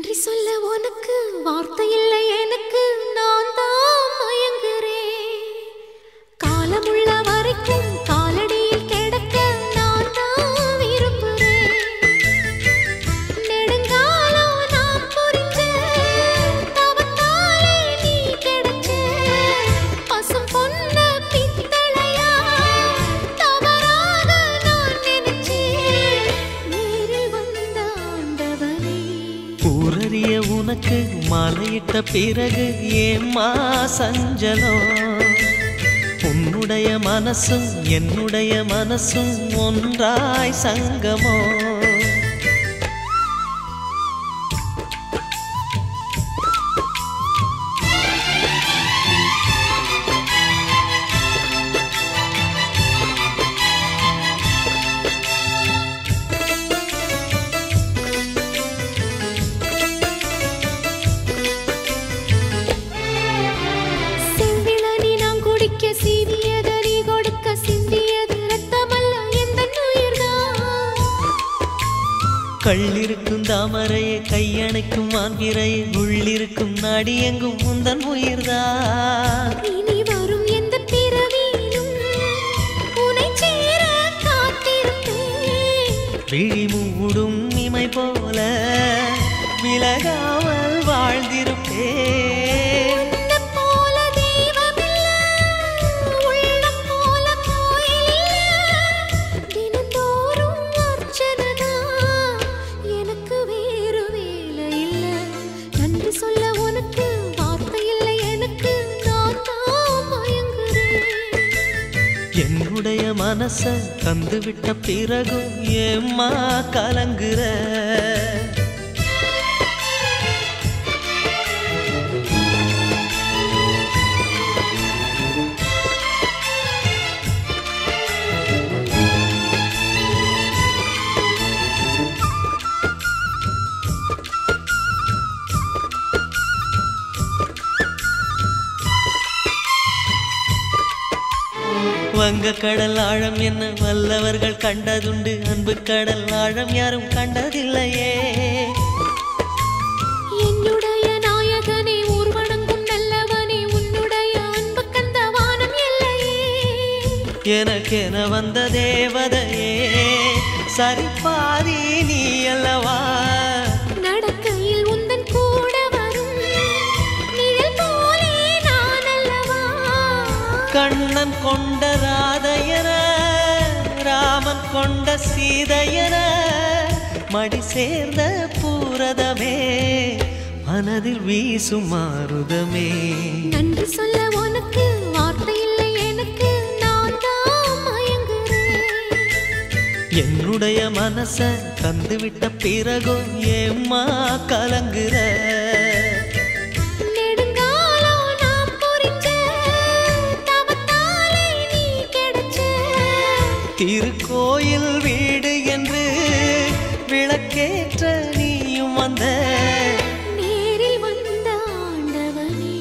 நன்றி சொல்ல உனக்கு வார்த்தை இல்லை எனக்கு நான் தான் மயங்குறேன் காலமுள்ள வரைக்கும் காலடியில் கிடக்க நான் தான் விரும்புறேன் நெடுங்காலம் நான் புரிஞ்ச தவத்தாலே நீ கிடைச்ச பசும் பொன்ன பித்தளையா தவறாக நான் நினைச்சேன் நேரில் வந்த ஆண்டவனே ஊரறிய உனக்கு மாலையிட்ட பிறகு ஏம்மா சஞ்சலம் உன்னுடைய மனசும் என்னுடைய மனசும் ஒன்றாய் சங்கமோ செம்பிளனி நான் குடிக்க சீவியத நீ கொடுக்க சிந்தியது ரத்தமல்ல எந்தன் உயிர்தான் கள்ளிருக்கும் தாமரையே கையணைக்கும் மான்பிரையே உள்ளிருக்கும் நாடி எங்கும் முந்தன் உயிர்தான் இனி வரும் எந்த பிறவியிலும் உனை சேர காத்திருப்பேன் விழி மூடும் இமை போல விலகாமல் வாழ்ந்திருப்பேன் உன்னைப் போல தெய்வமில்ல, உள்ளம் போல கோயிலில்ல. தினந்தோறும் அர்ச்சனைதான், எனக்கு வேறு வேலை இல்ல. நன்றி சொல்ல உனக்கு வார்த்தை இல்லை எனக்கு நான் தான் மயங்குறேன் என்னுடைய மனச தந்துவிட்ட பிறகும் ஏம்மா கலங்குற வங்க கடல் ஆழம் என்ன வல்லவர்கள் கண்டதுண்டு அன்பு கடல் ஆழம் யாரும் கண்டதில்லையே என்னுடைய நாயகனே ஊர்வணங்கும் நல்லவனே உன்னுடைய அன்பு கந்த வானம் எல்லையே எனக்கென வந்த தேவதையே சரிபாதி நீ அல்லவா நடக்கையில் உந்தன் கூட வரும் நிழல் போலே நான் அல்லவா கண்ணன் கொண்ட ராதையன ராமன் கொண்ட சீதையன மடி சேர்ந்த பூரதமே மனதில் வீசும் மாறுதமே நன்றி சொல்ல உனக்கு வார்த்தை இல்லை எனக்கு நான் தான் மயங்குறேன் என்னுடைய மனச தந்துவிட்ட பிறகும் ஏம்மா கலங்குற நெடுங்காலம் நான் புரிஞ்ச தவத்தாலே நீ கிடைச்ச திருக்கோயில் வீடு என்று விளக்கேற்ற நீயும் வந்த நேரில் வந்த ஆண்டவனே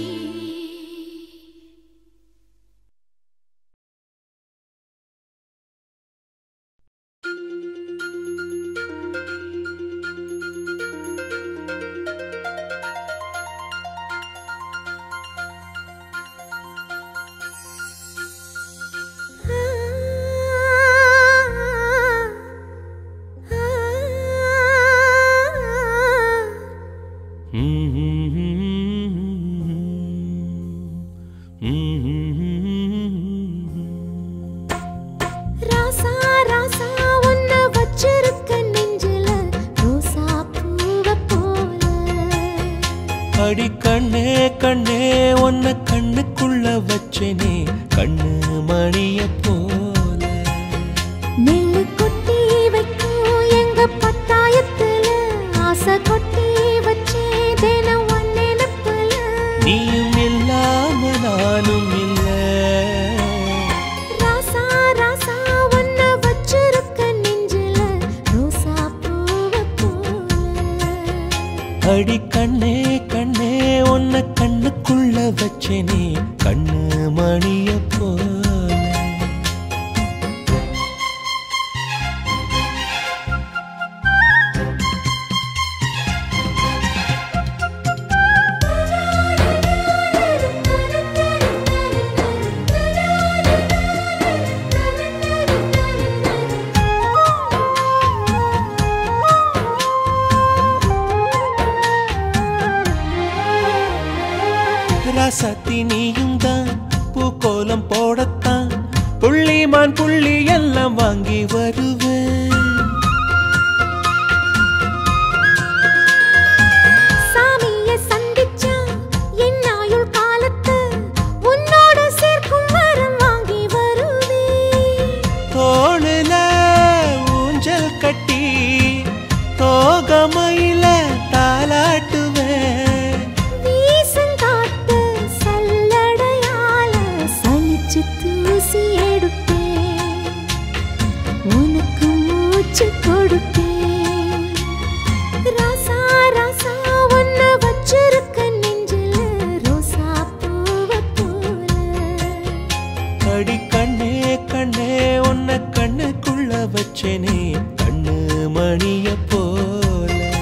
ராசா ராசா உன்ன வச்சிருக்க நெஞ்சில ரோசா பூவ போல அடி கண்ணே கண்ணே உன்னை கண்ணுக்குள்ள வச்சேனே கண்ணு மணிய போல நெல்லு கொட்டி வைக்கும் எங்க பத்தாயத்துல ஆசை கொட்டி வச்சே தினம் ஒன் நினைப்புல நீயும் இல்லாம நானும் இல்ல ராசா ராசா உன்ன வச்சிருக்க நெஞ்சில ரோசா பூவ போல அடி கண்ணே கண்ணே உன்னை கண்ணுக்குள்ள வச்சேனே கண்ணு மணிய போல ராசாத்தி நீயும் தான் பூக்கோலம் போடத்தான் புள்ளிமான் புள்ளி எல்லாம் வாங்கி வருவேன் சாமிய சந்திச்சா என் ஆயுள் காலத்து உன்னோட சேர்க்கும் வரம் வாங்கி வருவேன் தோளுல ஊஞ்சல் கட்டி தோகமையில தாலாட்டுவேன் வீசங்காத்து சல்லடையால சலிச்சு தூசி எடுப்பேன் உனக்கு மூச்சு கொடுப்பேன் ராசா ராசா ஒன்ன வச்சிருக்க நெஞ்சில ரோசா பூவ போல அடி கண்ணே கண்ணே உன்னை கண்ணுக்குள்ள வச்சேனே கண்ணு மணிய போல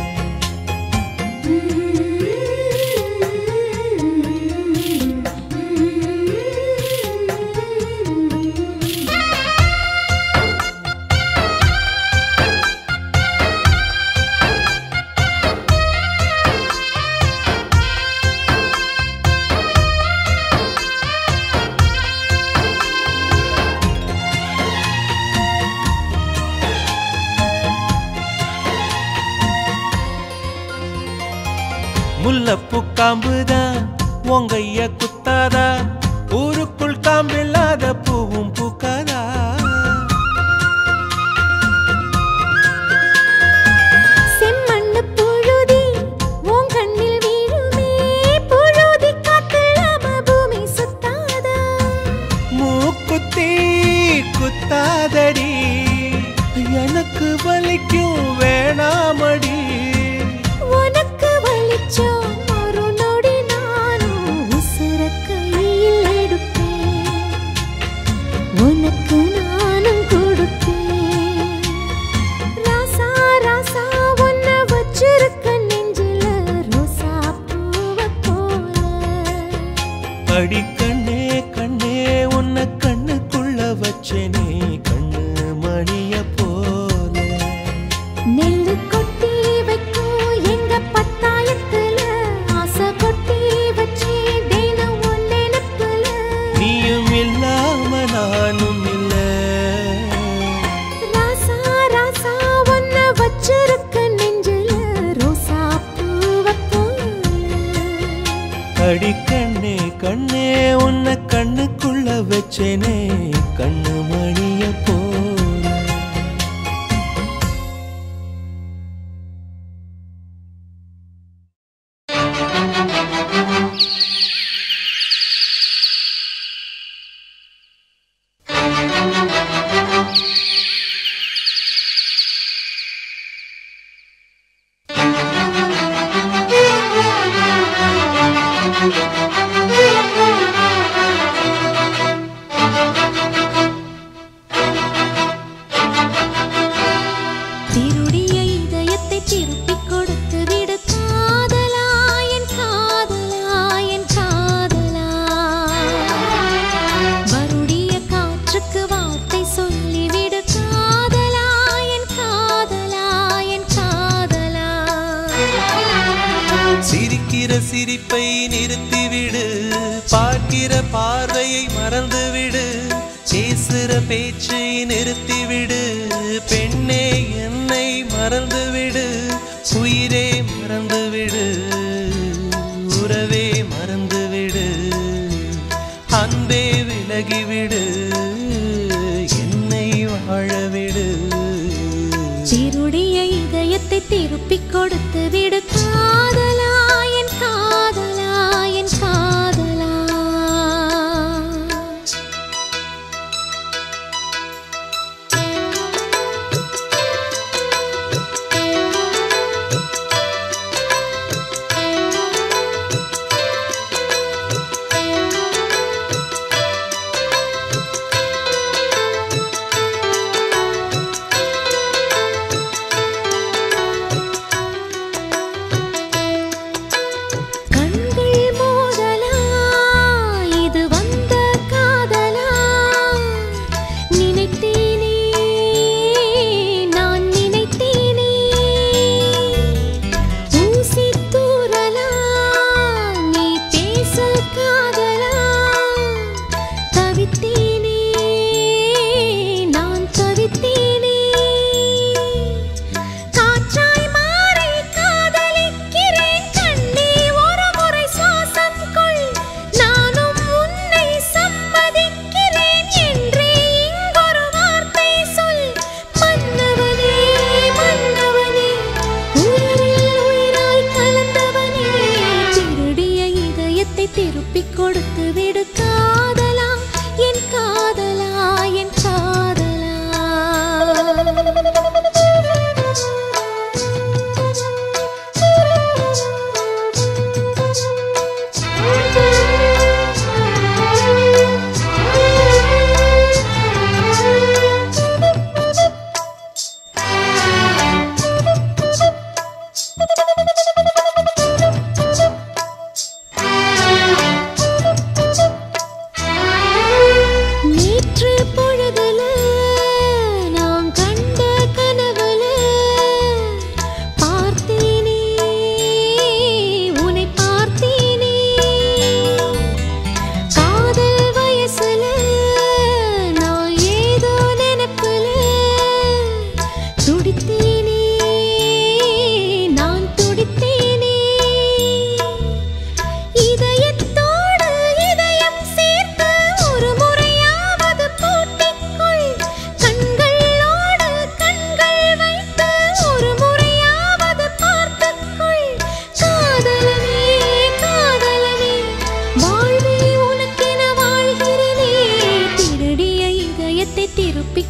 முல்லப்பூ காம்புதான் உங்கைய குத்தாதா ஊருக்குள் காம்பில்லாத பூவும் பூக்காதா செம்மண்ணு புழுதி உன் கண்ணில் வீழுமே புழுதி காத்துல பூமி சுத்தாதா மூக்குத்தி குத்தாதடி எனக்கு வலிக்கும் வேணாமடி உனக்கு வலிச்சோம் ஒரு நொடி நானும் உசுர கையில் எடுப்பேன் உனக்கு நானும் கொடுப்பேன் ராசா ராசா உன்ன வச்சிருக்க நெஞ்சில ரோசா பூவ போல அடி கண்ணே கண்ணே உன்னை கண்ணுக்குள்ள வச்சேனே கண்ணு மணிய போல நெல்லு கொட்டி வைக்கும் எங்க பத்தாயத்துல ஆசை கொட்டி வச்சு தினம் உன் நினைப்புல நீயும் இல்லாம நானும் இல்ல ராசா ராசா ஒன்ன வச்சிருக்க நெஞ்சில ரோசா பூவ போல அடி கண்ணே கண்ணே உன்னை கண்ணுக்குள்ள வச்சேனே கண்ணு மணிய போல திருடிய இதயத்தை திருப்பிக் கொடுத்து விடு காதலா என் காதலா என் காதலா வருடிய காற்றுக்கு வார்த்தை சொல்லிவிடு காதலா என் காதலா என் காதலா சிரிக்கிற சிரிப்பை நிறுத்திவிடு பார்க்கிற பார்வையை மறந்துவிடு பேசுற பேச்சை நிறுத்திவிடு பெண்ணே என்னை மறந்துவிடு உயிரே மறந்துவிடு உறவே மறந்துவிடு அன்பே விலகிவிடு என்னை வாழவிடு திருடிய இதயத்தை திருப்பிக் கொடுத்து விடு காதலா என் காதலா என் காதலா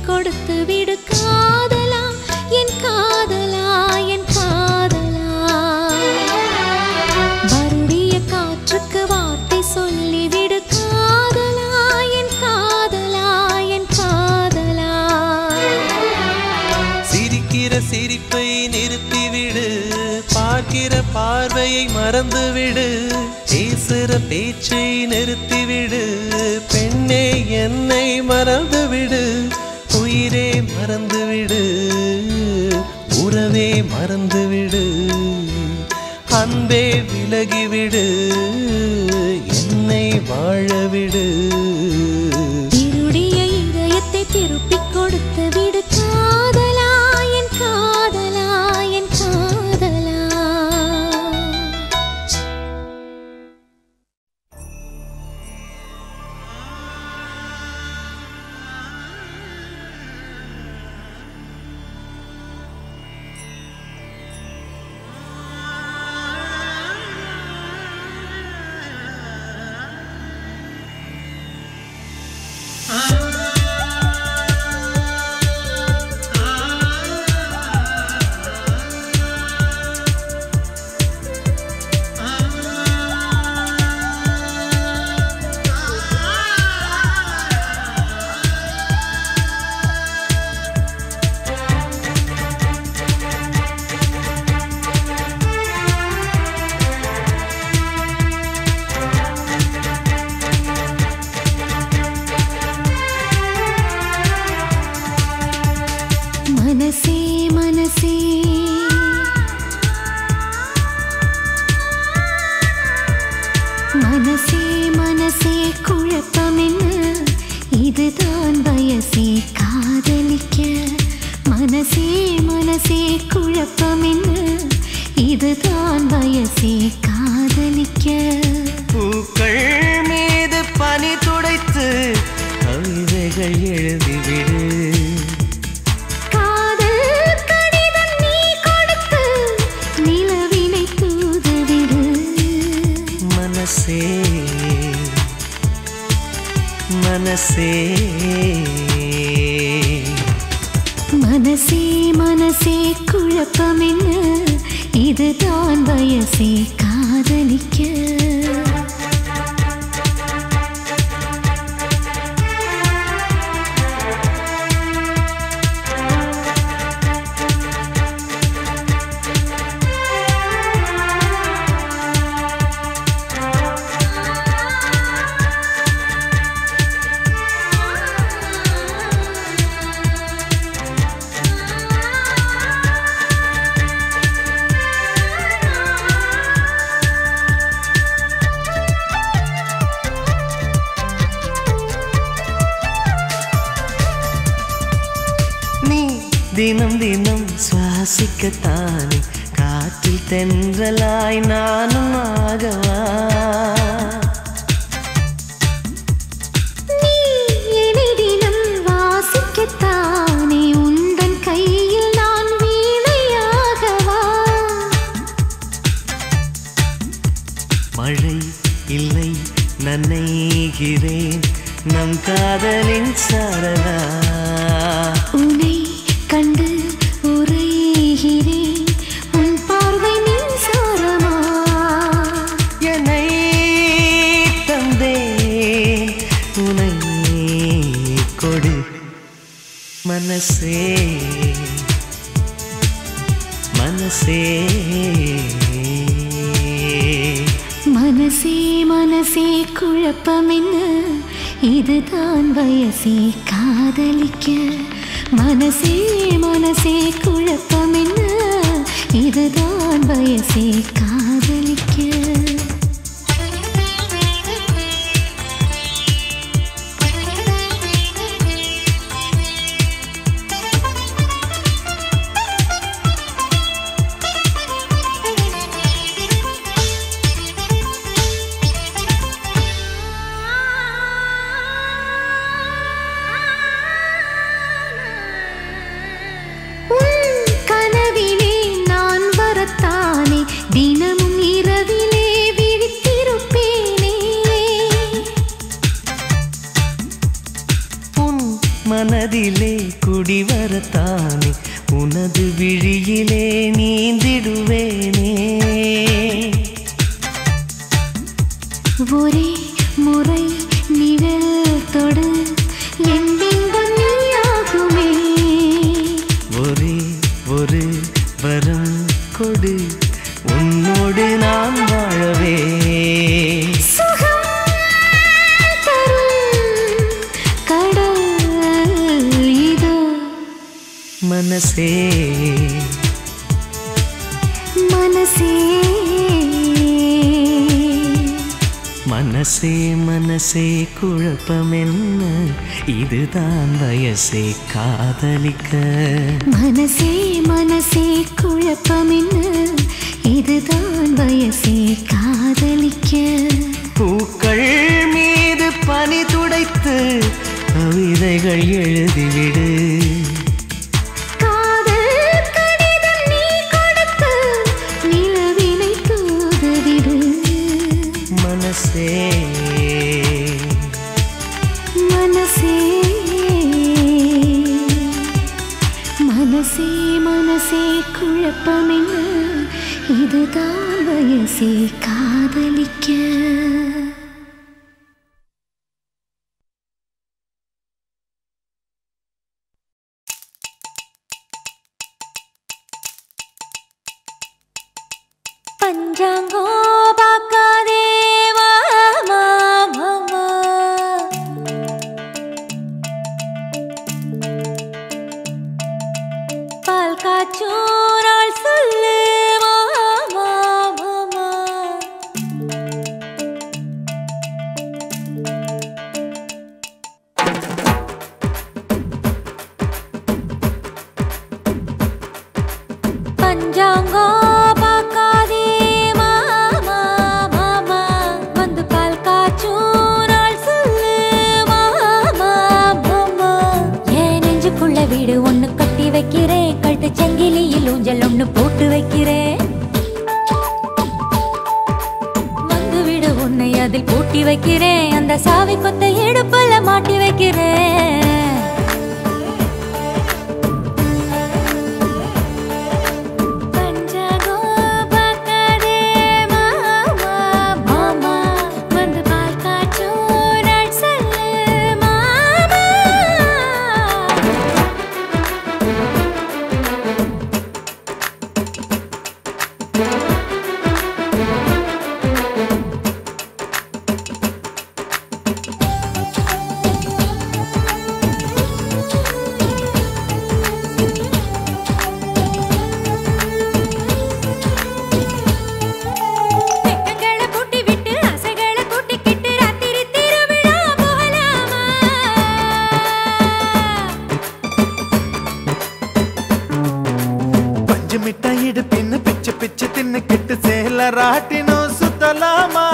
கொடுத்து விடு காதலா என் காதலா என் காதலா வருடிய காற்றுக்கு வார்த்தை சொல்லிவிடு காதலா என் காதலா என் காதலா சிரிக்கிற சிரிப்பை நிறுத்திவிடு பார்க்கிற பார்வையை மறந்துவிடு பேசுற பேச்சை நிறுத்திவிடு பெண்ணே என்னை மறந்துவிடு உயிரே மறந்துவிடு உறவே மறந்துவிடு அன்பே விலகிவிடு என்னை வாழவிடு திருடிய இதயத்தை திருப்பிக் கொடுத்து விடு காதலா என் காதலா என் காதலா மனசே மனசே மனசே மனசே குழப்பம் என்ன இதுதான் வயசே காதலிக்க மனசே மனசே குழப்பம் என்ன இதுதான் வயசே காதலிக்க பூக்கள் மீது பனி துடைத்து கவிதைகள் எழுதிவிடு காதல் கடிதம் நீ கொடுத்து நிலவினை தூதுவிடு மனசே மனசே மனசே மனசே குழப்பம் என்ன இதுதான் வயசே காதலிக்க நீ தினம் தினம் சுவாசிக்கத்தானே காற்றில் தென்றலாய் நானும் ஆகவா நீ என்னை தினம் வாசிக்கத்தானே உந்தன் கையில் நான் வீணையாகவா மழை இல்லை நனைகிறேன் நம் காதலின் சரணா உன்னை கண்டு உரைகிறேன் உன் பார்வை மின்சாரமா என்னை தந்தேன் உனை கொடு மனசே மனசே மனசே மனசே குழப்பம் என்ன இதுதான் வயசே காதலிக்க மனசே மனசே குழப்பம் என்ன இதுதான் வயசே காதலிக்க உன் கனவிலே நான் வரத்தானே தினமும் ஒரே முறை நிழல் தொடு என் பிம்பம் நீயாகுமே ஒரே ஒரு வரம் கொடு உன்னோடு நான் வாழவே சுகம் தரும் கடல் இதோ மனசே மனசே மனசே மனசே குழப்பம் என்ன இதுதான் வயசே காதலிக்க மனசே மனசே குழப்பம் என்ன இதுதான் வயசே காதலிக்க பூக்கள் மீது பனி துடைத்து கவிதைகள் எழுதிவிடு காதல் கடிதம் நீ கொடுத்து நிலவினை தூதுவிடு மனசே மனசே மனசே மனசே குழப்பம் என்ன இதுதான் வயசே காதலிக்க பஞ்சாங்கோ பார்க்காதே மாமா மாமா பால் காய்ச்சும் நாள் சொல்லு மாமா மாமா பஞ்சாங்கோ பார்க்காதே மாமா மாமா வந்து பால் காய்ச்சும் நாள் சொல்லு மாமா மாமா என் நெஞ்சுக்குள்ள வீடு ஒண்ணு கட்டி வைக்கிறேன் கழுத்து சங்கிலியில் ஊஞ்சல் ஒண்ணு போட்டு வைக்கிறேன் வந்து விடு உன்னை அதில் பூட்டி வைக்கிறேன் அந்த சாவி கொத்த இடுப்புல மாட்டி வைக்கிறேன் பஞ்சாங்கோ பார்க்காதே மாமா மாமா வந்து பால் காய்ச்சும் நாள் சொல்லு மாமா வெக்கங்களை பூட்டி விட்டு ஆசைகளை கூட்டிக்கிட்டு ராத்திரி திருவிழா போகலாமா பஞ்சு மிட்டாய் இடுப்பின்னு பிச்சு பிச்சு தின்னு கிட்டு சேல ராட்டினும் சுத்தலாமா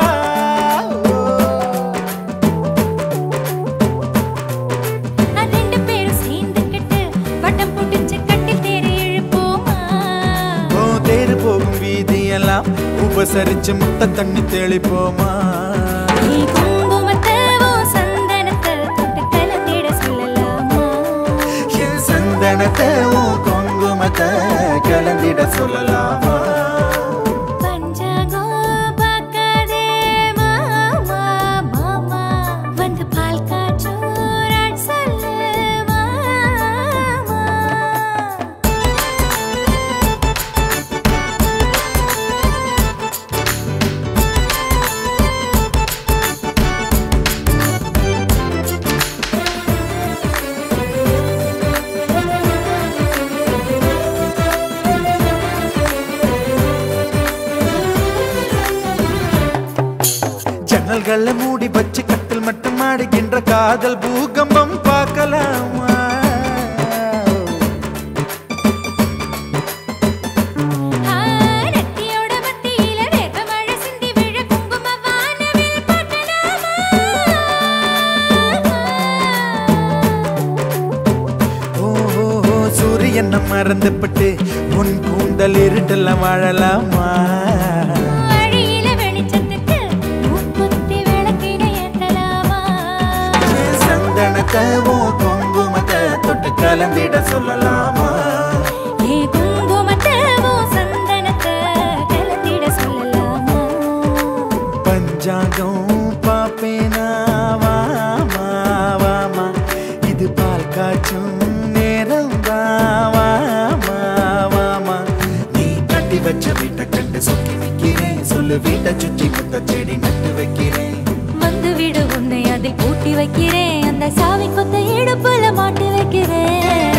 ரெண்டு பேரும் சேர்ந்துக்கிட்டு வட்டம் புடிச்சு கட்டி தேடி இழுப்போமா ஓ தேரு போகும் வீதியெல்லாம் உபசரிச்சு முட்டை தண்ணி தெளிப்போமா நீ குங்குமத்தை உன் சந்தனத்தை தொட்டு கலந்திட சொல்லலாமா என் சந்தனத்தை உன் குங்குமத்தை கலந்திட சொல்லலாமா பஞ்சாங்கோ பார்க்காதே மாமா மாமா வந்து பால் காய்ச்சும் நாள் சொல்லு மாமா ஜன்னல்களை மூடி வச்சு கட்டில் மட்டும் ஆடுகின்ற காதல் பூகம்பம் பார்க்கலாமா நெத்தியோட மத்தியில வேப்ப மழை சிந்தி விழ குங்கும வானவில் பட்டலாமா ஓ ஓ, ஓ, சூரியன் மறந்துப்பட்டு உன் கூந்தல் இருட்டெல்லாம் வாழலாமா வழியில வெளிச்சத்துக்கு மூக்குத்தி விளக்கினை ஏத்தலாமா என் சந்தனத்தை உன் குங்குமத்தை தொட்டு கலந்திட சொல்லலாமா ஏ குங்குமத்தை உன் சந்தனத்தை கலந்திட சொல்லலாமா பஞ்சாங்கம் சொல்லு வீட்டை சுற்றி முத்த செடி நட்டு வைக்கிறேன் வந்து விடு உன்னை அதில் பூட்டி வைக்கிறேன் அந்த சாவி கொத்த இடுப்புல மாட்டி வைக்கிறேன்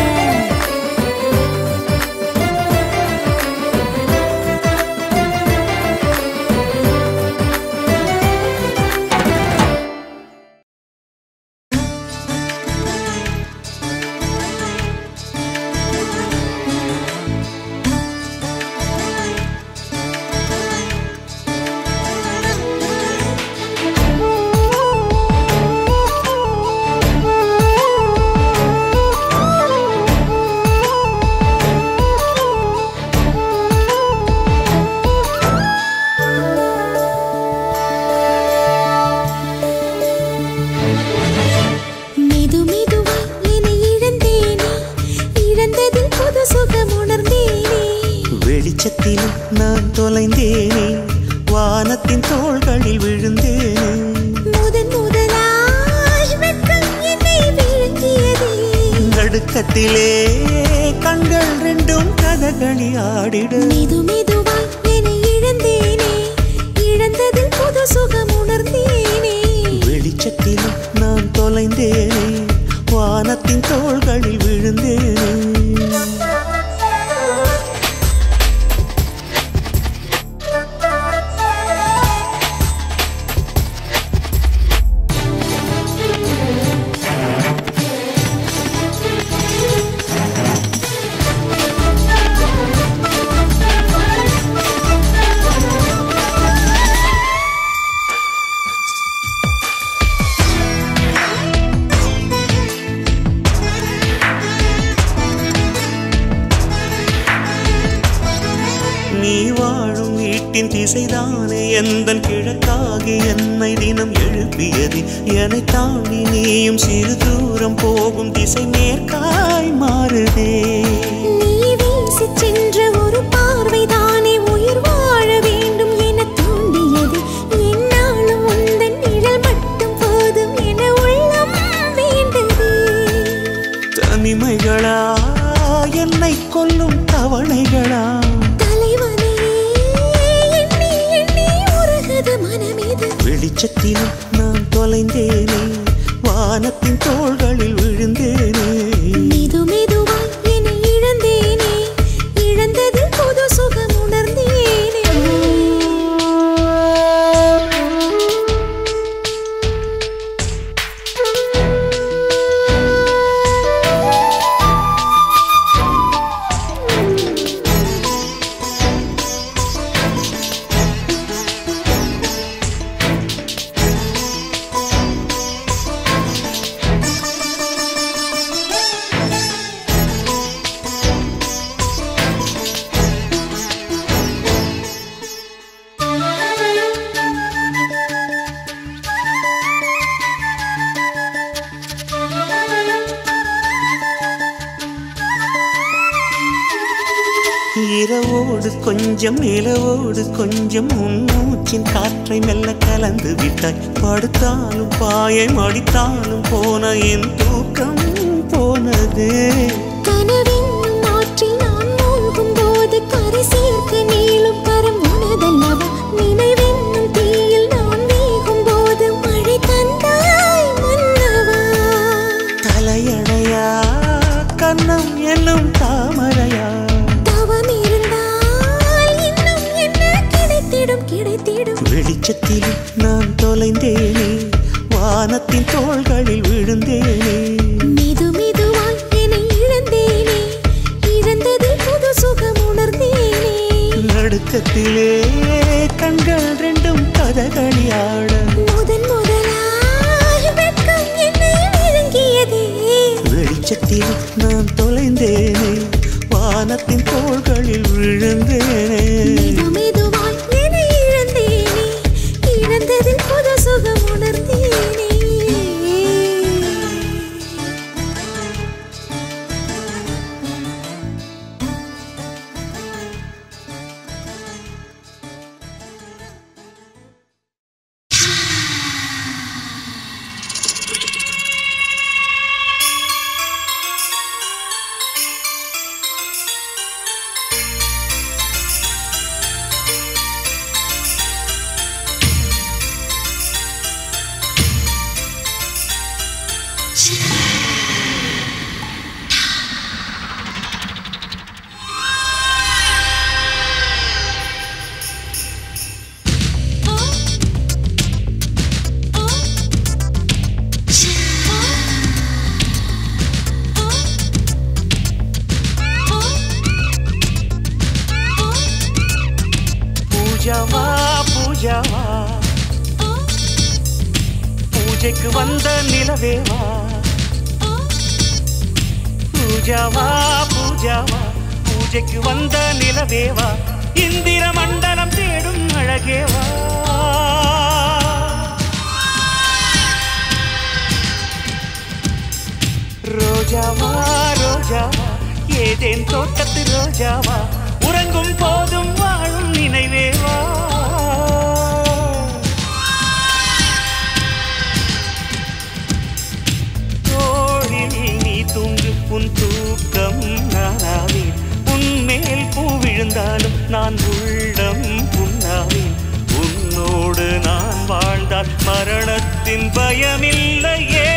மெது மெதுவாய் என்னை இழந்தேனே இழந்ததில் புது சுகம் உணர்ந்தேனே வெளிச்சத்திலும் நான் தொலைந்தேனே வானத்தின் தோள்களில் விழுந்தேனே முதன் முதலாய் வெட்கம் என்னை விழுங்கியதே நடுக்கத்திலே கண்கள் ரெண்டும் கதகளி ஆடிட மெது மெதுவாய் என்னை இழந்தேனே இழந்ததில் புது சுகம் உணர்ந்தேனே வெளிச்சத்திலும் நான் தொலைந்தேனே வானத்தின் தோள்களில் விழுந்தேனே நீ வாழும் வீட்டின் திசைதானே எந்தன் கிழக்காகி என்னை தினம் எழுப்பியது என்னை தாண்டி நீயும் சிறு தூரம் போகும் திசை மேற்காய் மாறுதே நீ வீசிச் சென்ற ஒரு பார்வைதானே உயிர் வாழ வேண்டும் என தூண்டியது என்னாலும் உந்தன் நிழல் மட்டும் போதும் என உள்ளம் வேண்டது தனிமைகளா என்னை கொல்லும் தவணைகளா தலைவனே எண்ணி எண்ணி உருகுது மனமிது வெளிச்சத்திலும் நான் தொலைந்தேனே வானத்தின் தோள்களில் விழுந்தேனே மெது மெதுவாய் என்னை இழந்தேனே இழந்தது புது சுகம் உணர்ந்தேனே இரவோடு கொஞ்சம் நிலவோடு கொஞ்சம் உன்னூச்சின் காற்றை மெல்ல கலந்து விட்டாய் படுத்தாலும் பாயை மடித்தாலும் போன என் தூக்கம் போனது கனவென்னும் ஆற்றில் நான் மூழ்கும் போது கரை சேர்க்க நீளும் கரம் உனதல்லவா நினைவென்னும் தீயில் நான் வேகும் போது மழை தந்தாய் மன்னவா தலையணையா கண்ணம் என்னும் தாமரையா தவம் இருந்தால் இன்னும் என்ன கிடைத்திடும் கிடைத்திடும் வெளிச்சத்திலும் நான் தொலைந்தேனே வானத்தின் தோள்களில் விழுந்தேனே மெது மெதுவாய் என்னை இழந்தேனே இழந்தது புது சுகம் உணர்ந்தேனே நடுக்கத்திலே கண்கள் ரெண்டும் கதகளியாட முதன் முதலாய் வெட்கம் என்னை விழுங்கியதே வெளிச்சத்தில் நான் தொலைந்தேனே வானத்தின் தோள்களில் விழுந்தேனே மெது மெதுவாய் என்னை இழந்தேனே இழந்ததில் புது சுகம் உணர்ந்தேனே ரோஜாவா பூஜைக்கு வந்த நிலவேவா பூஜாவா பூஜாவா பூஜைக்கு வந்த நிலவேவா இந்திர மண்டலம் தேடும் அழகேவா ரோஜாவா ரோஜாவா ஏதேன் தோட்டத்து ரோஜாவா உறங்கும் போதும் வாழும் நினைவேவா தோழில் நீ தூங்கு உன் தூக்கம் நானாவேன் உன் மேல் பூ விழுந்தாலும் நான் உள்ளம் புண்ணாவேன் உன்னோடு நான் வாழ்ந்தால் மரணத்தின் பயமில்லையே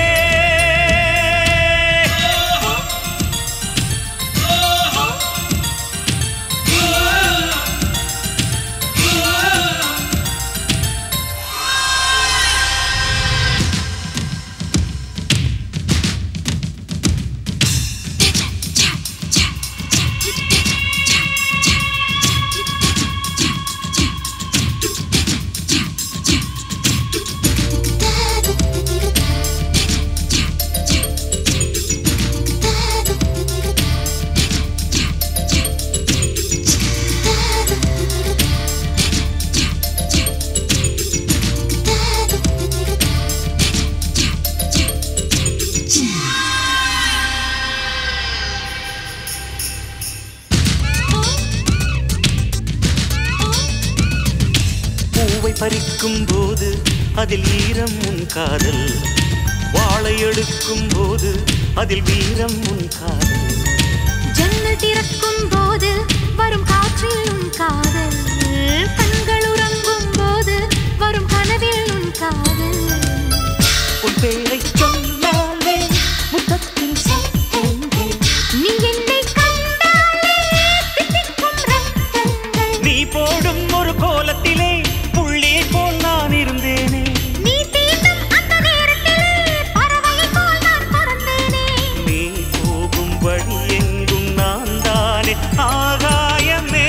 பூவை பறிக்கும் போது அதில் ஈரம் உன் காதல் வாழை எடுக்கும் போது அதில் வீரம் உன் காதல் ஜன்னல் திறக்கும் போது வரும் காற்றில் உன் காதல் கண்கள் உறங்கும் போது வரும் கனவில் உன் காதல் உன் பேரை சொன்னாலே முத்தத்தில் சத்தங்கள் நீ என்னை கண்டாலே தித்திக்கும் ரத்தங்கள் நீ போடும் ஒரு கோலத்திலே புள்ளியை போல் நான் இருந்தேனே நீ தீண்டும் அந்த நேரத்திலே பறவையைப் போல் நான் பறந்தேனே நீ போகும் வழி எங்கும் நான் தானே ஆகாயமே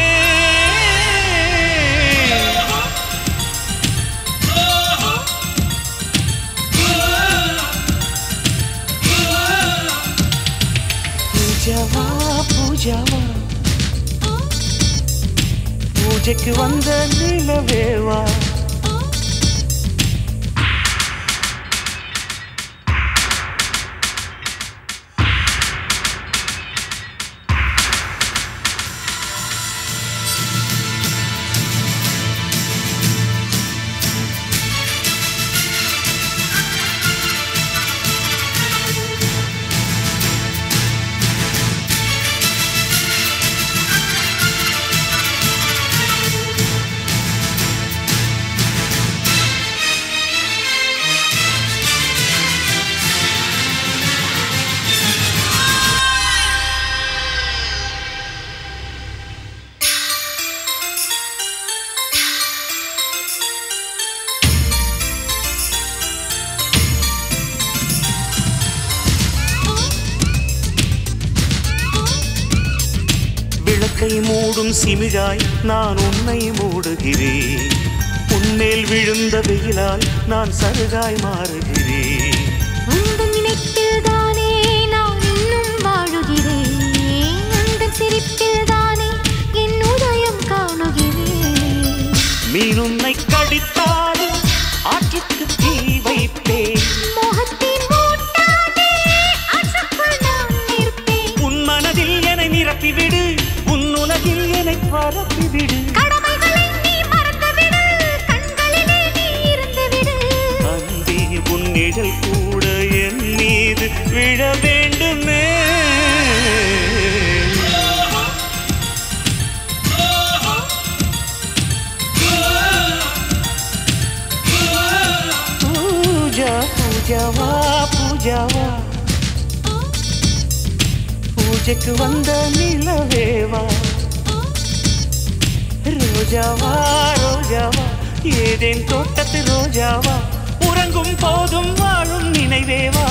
பூஜாவா பூஜாவா பூஜைக்கு வந்த நிலவேவா விளக்கை மூடும் சிமிழாய் நான் உன்னை மூடுகிறேன் உன்மேல் விழுந்த வெயிலால் நான் சருகாய் மாறுகிறேன் உந்தன் நினைப்பில் தானே நான் இன்னும் வாழுகிறேன் உந்தன் சிரிப்பில் தானே என் உதயம் காணுகிறேன் மீன் உன்னை கடித்தாலும் ஆற்றுக்கு தீ வைப்பேன் மோகத்தின் மூட்டாதே ஆற்றுக்குள் நான் நிற்பேன் உன் மனதில் என்னை நிரப்பிவிடு உன் உலகில் என்னை பரப்பிவிடு கடமைகளை நீ மறந்துவிடு கண்களிலே நீ இருந்துவிடு அன்பே உன் நிழல் கூட என் மீது விழ வேண்டுமே பூஜா பூஜாவா பூஜாவா பூஜைக்கு வந்த நிலவேவா ரோஜாவா ரோஜாவா ஏதேன் தோட்டத்து ரோஜாவா உறங்கும் போதும் வாழும் நினைவேவா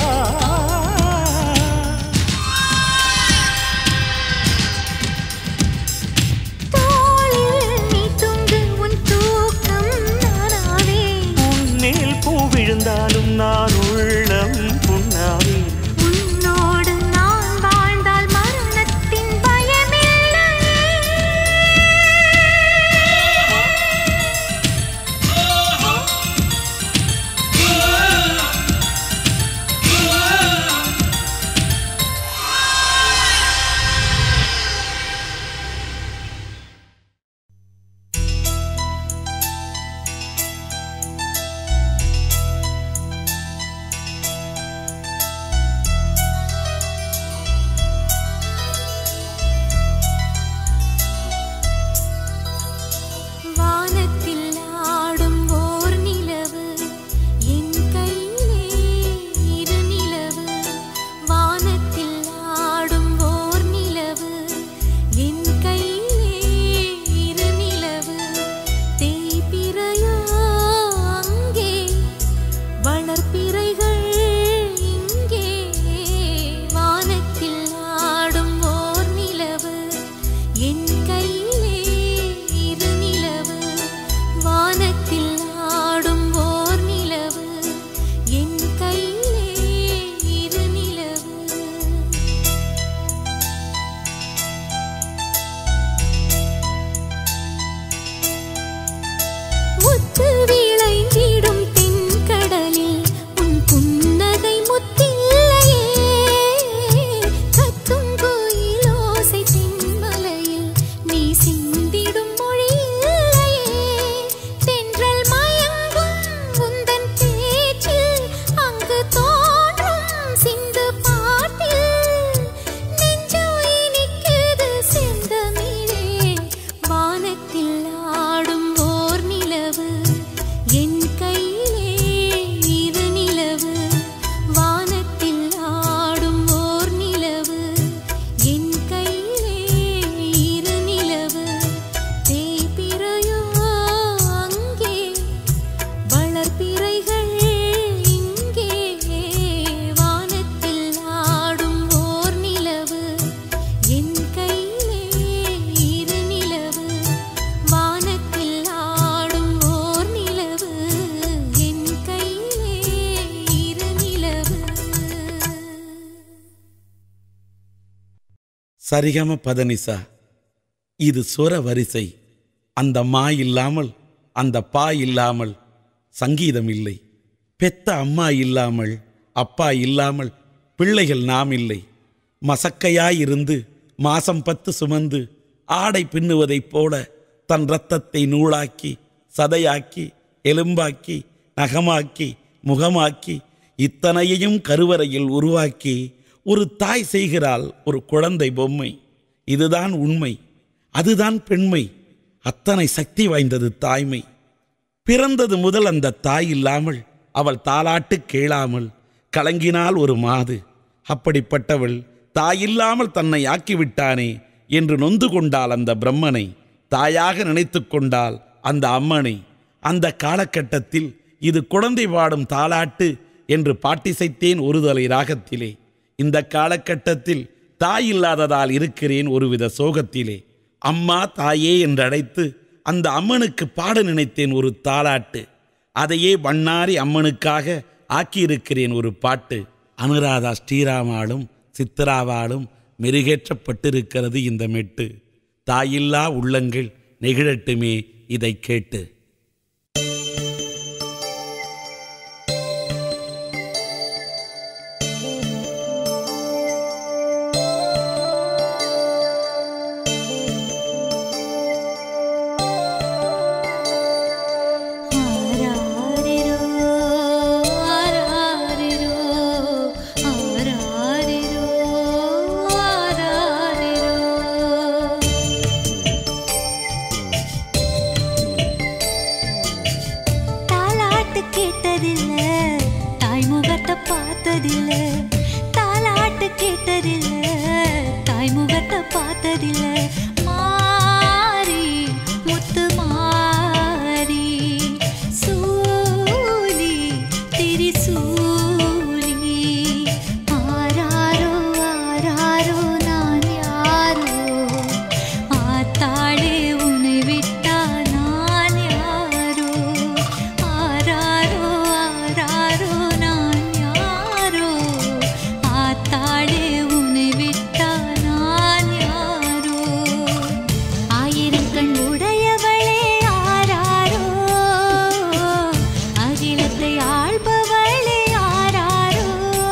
தோளில் நீ தூங்கு உன் தூக்கம் சரிகம பதனிசா இது சுர வரிசை அந்த மா இல்லாமல் அந்த பா இல்லாமல் சங்கீதம் இல்லை பெத்த அம்மா இல்லாமல் அப்பா இல்லாமல் பிள்ளைகள் நாம் இல்லை மசக்கையாயிருந்து மாசம் பத்து சுமந்து ஆடை பின்னுவதைப் போல தன் இரத்தத்தை நூலாக்கி சதையாக்கி எலும்பாக்கி நகமாக்கி முகமாக்கி இத்தனையையும் கருவறையில் உருவாக்கி ஒரு தாய் செய்கிறாள் ஒரு குழந்தை பொம்மை இதுதான் உண்மை அதுதான் பெண்மை அத்தனை சக்தி வாய்ந்தது தாய்மை பிறந்தது முதல் அந்த தாய் இல்லாமல் அவள் தாலாட்டு கேளாமல் கலங்கினாள் ஒரு மாது அப்படிப்பட்டவள் தாயில்லாமல் தன்னை ஆக்கிவிட்டானே என்று நொந்து கொண்டாள் அந்த பிரம்மனை தாயாக நினைத்து கொண்டாள் அந்த அம்மனை அந்த காலகட்டத்தில் இது குழந்தை பாடும் தாலாட்டு என்று பாட்டிசைத்தேன் ஒருதலை ராகத்திலே இந்த காலகட்டத்தில் தாய் இல்லாததால் இருக்கிறேன் ஒருவித சோகத்திலே அம்மா தாயே என்று அழைத்து அந்த அம்மனுக்கு பாட நினைத்தேன் ஒரு தாலாட்டு அதையே வண்ணாரி அம்மனுக்காக ஆக்கியிருக்கிறேன் ஒரு பாட்டு அனுராதா ஸ்ரீராமாலும் சித்திராவாலும் மெருகேற்றப்பட்டிருக்கிறது இந்த மெட்டு தாயில்லா உள்ளங்கள் நெகிழட்டுமே இதை கேட்டு ஆராரிரோ ஆராரிரோ ஆராரிரோ ஆராரிரோ தாலாட்டு கேட்டதில்ல தாய் முகத்தை பார்த்ததில்ல தாலாட்டு கேட்டதில்ல தாய் முகத்தை பார்த்ததில்ல மாறி முத்து மாறி சூலி திரிசூலி ஆராரோ ஆராரோ நான் யாரோ ஆத்தாளே உன்னை விட்டா நான் யாரோ ஆராரோ ஆராரோ நான் யாரோ ஆத்தாளே உன்னை விட்டா நான் யாரோ ஆயிரம் கண் உடையவளே ஆராரோ அகிலத்தை ஆள்பவளே ஆராரோ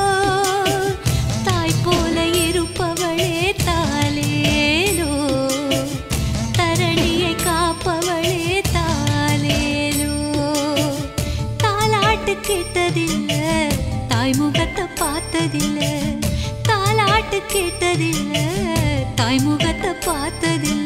தாய் போல இருப்பவளே தாலேலோ தரணியை காப்பவளே தாலேலோ தாலாட்டு கேட்டதில்ல தாய் முகத்தை பார்த்ததில்ல தாலாட்டு கேட்டதில்ல தாய் முகத்தை பார்த்ததில்ல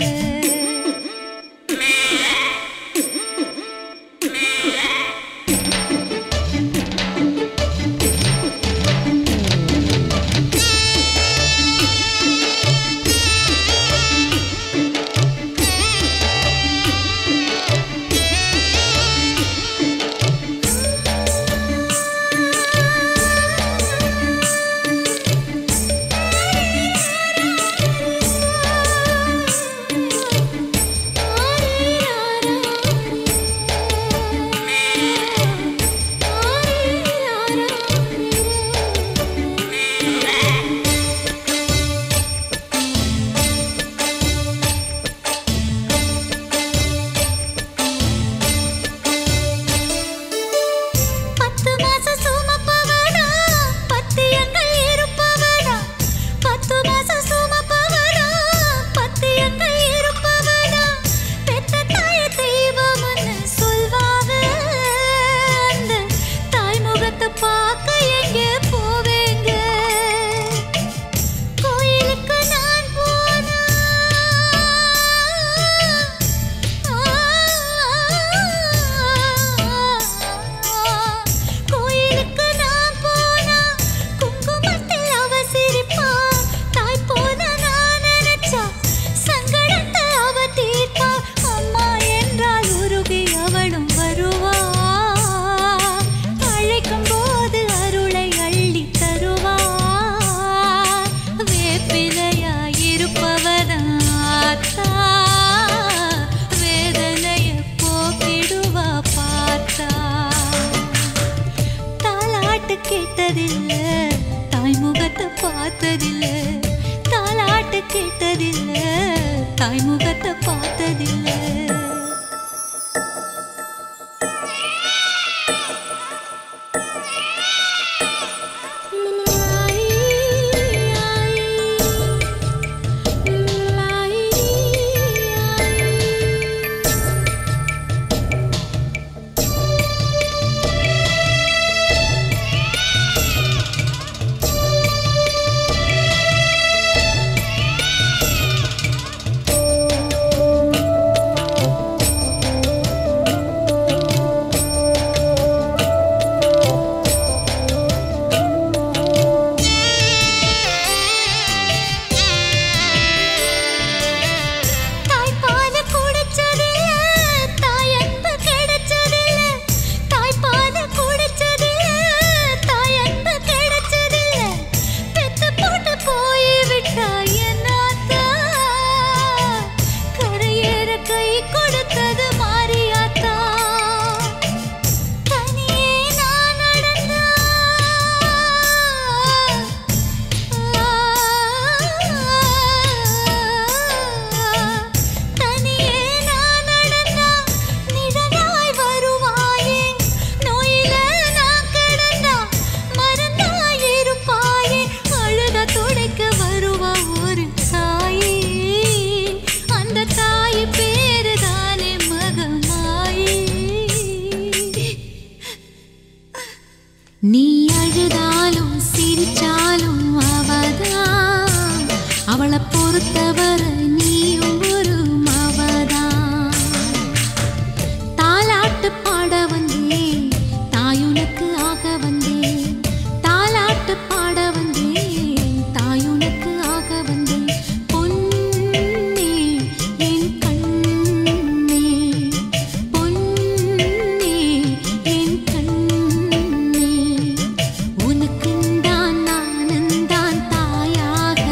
நீ அழுதாலும் சிரிச்சாலும் அவதான் அவளை பொறுத்தவரை நீயும் ஒரு மவதான் தாலாட்டு பாட வந்தேன் தாயுனக்கு ஆக வந்தேன் தாலாட்டு பாட வந்தேன் தாயுனக்கு ஆக வந்தேன் பொன்னே என் கண்ணே பொன்னே என் கண்ணே உனக்குந்தான் நானுந்தான் தாயாக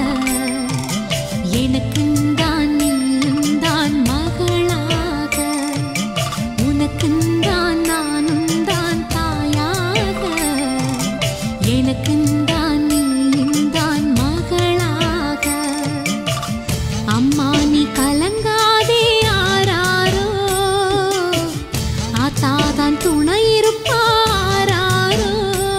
எனக்குந்தான் நீயுந்தான் மகளாக உனக்குந்தான் நானுந்தான் தாயாக எனக்குந்தான் நீயுந்தான் மகளாக அம்மா நீ கலங்காதே ஆராரோ ஆத்தாதான் துணை இருப்பாராரோ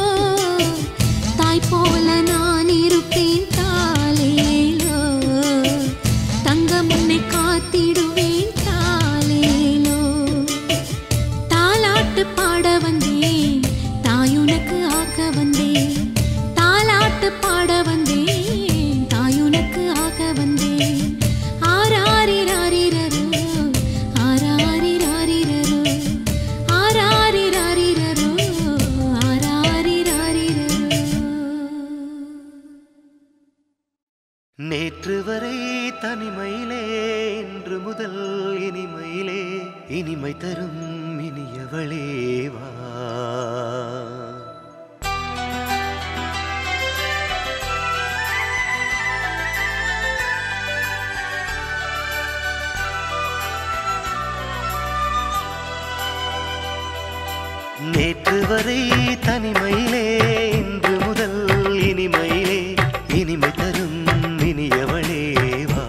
தாய் போல நான் இருப்பேன் தாலேலோ தங்கம் உன்னை காத்திடுவேன் தாலேலோ தாலாட்டு பாட வந்தேன் தாயுனக்கு ஆக்க வந்தேன் தாலாட்டு பாட வந்தேன் தாயுனக்கு ஆக வந்தேன் ஆராரிராரிரரோ ஆராரிராரிரரோ ஆராரிராரிரரோ ஆராரிராரிரரோ நேற்று வரை தனிமையிலே இன்று முதல் இனிமையிலே இனிமை தரும் இனியவளே வா நேற்று வரை தனிமையிலே இன்று முதல் இனிமையிலே இனிமை தரும் இனியவளே வா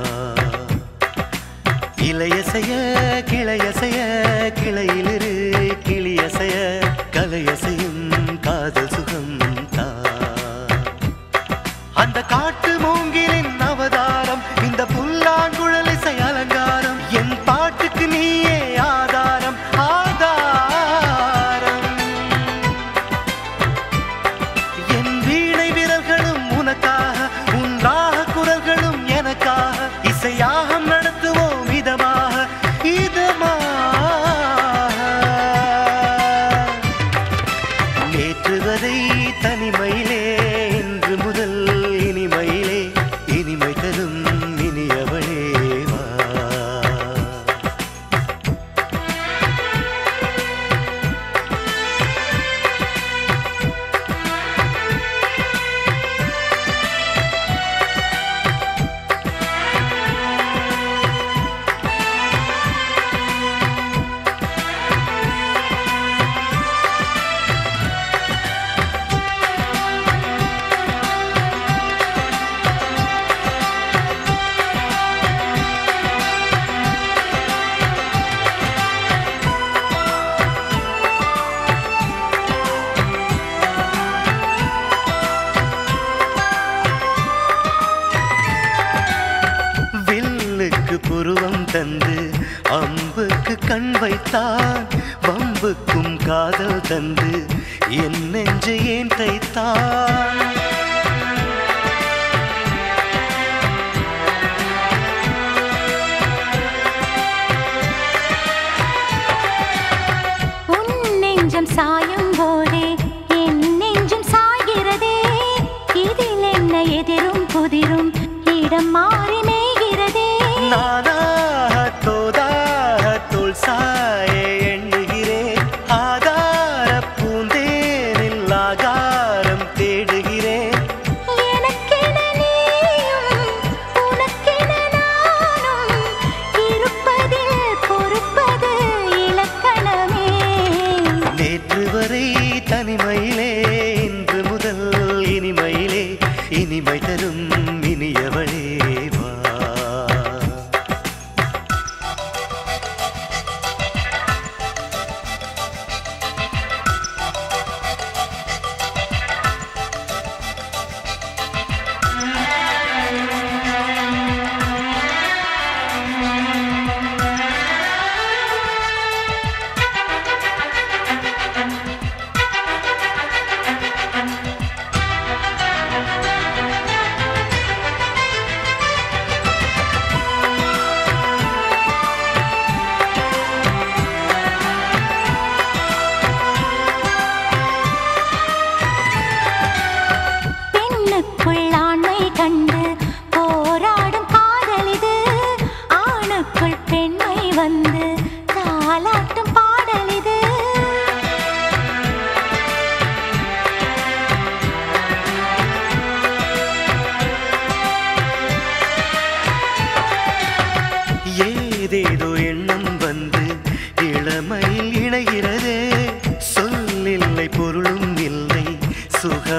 இளையசைய கிளையசைய கிளையிலிரு கிளியசைய கலையசையும் காதல் சுகம் தா அந்த காட்டு மூங்கிலின் அவதாரம் இந்த புல்லாங்குழல் இசை அலங்காரம் என் பாட்டுக்கு நீயே ஆதாரம் ஆதாரம் என் வீணை விரல்களும் உனக்காக உன் ராக குரல்களும் எனக்காக இசையாகம் நடத்துவோம் இதமாக இதமாக நேற்று வரை தனிமையிலே இன்று முதல் இனிமையிலே இனிமை தரும் இனியவளே வா வில்லுக்கு புருவம் தந்து அம்புக்கு கண் வைத்தான் வம்புக்கும் காதல் தந்து என் நெஞ்சை ஏன் தைத்தான் உன் நெஞ்சம் சாயும் போதே என் நெஞ்சம் சாய்கிறதே இதில் என்ன எதிரும் புதிரும் இடம் மாறி மேய்கிறதே நானாக தோதாக தோல் சாய எண்ணுகிறேன் ஆதார பூந்தேனில் ஆகாரம் தேடுகிறேன் எனக்கென நீயும் உனக்கென நானும் இருப்பதில் பொறுப்பது இலக்கணமே நேற்று வரை தனிமையிலே இன்று முதல் இனிமையிலே இனிமை தரும் இனியவளே வா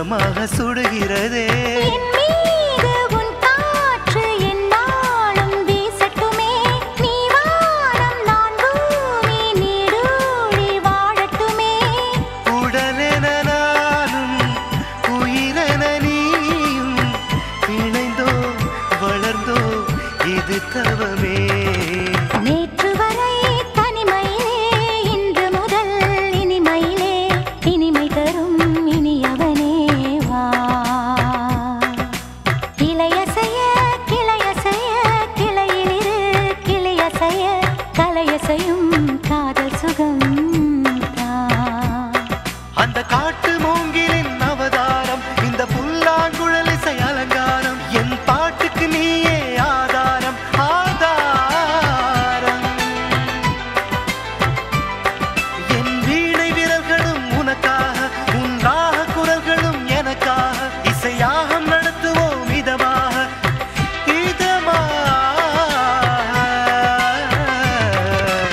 சுகமாக சுடுகிறதே என் மீது உன் காற்று எந்நாளும் வீசட்டுமே நீ வானம் நான் பூமி நீடூழி வாழட்டுமே உடலென நானும் உயிரென நீயும் இணைந்தோ வளர்ந்தோ இது தவமே நேற்று வரை தனிமையிலே இன்று முதல் இனிமையிலே இனிமை தரும் இனியவனே வா கிளையசைய கிளையசைய கிளையிலிரு கிளையசைய கலையசையும் காதல் சுகம் தான் அந்த காட்டு மூங்கிலின் அவதாரம் இந்த புல்லாங்குழல் இசை அலங்காரம் என் பாட்டுக்கு நீயே ஆதாரம் ஆதாரம் என் வீணை விரல்களும் உனக்காக உன் ராக குரல்களும் எனக்காக இசையாகம் நடத்துவோம் இதமாக இதமாக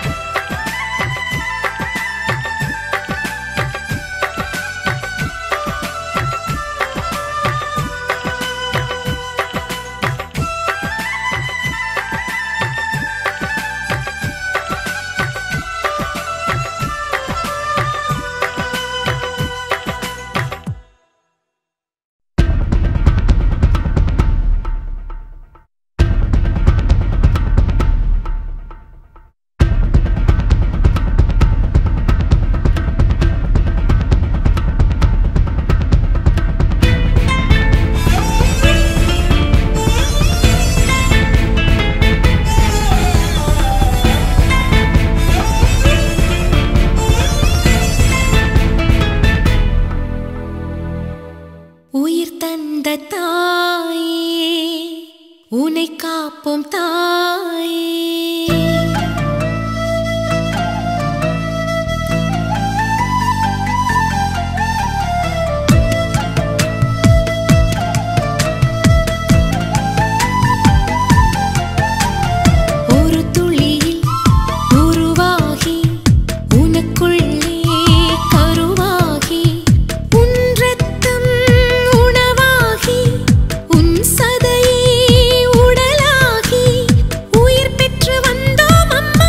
உயிர் தந்த தாயே உனை காப்போம் தாயே ஒரு துளியில் உருவாகி உனக்குள்ளே கருவாகி உன் ரத்தம் உணவாகி உன் சதையே உடலாகி உயிர் பெற்று வந்தோம் அம்மா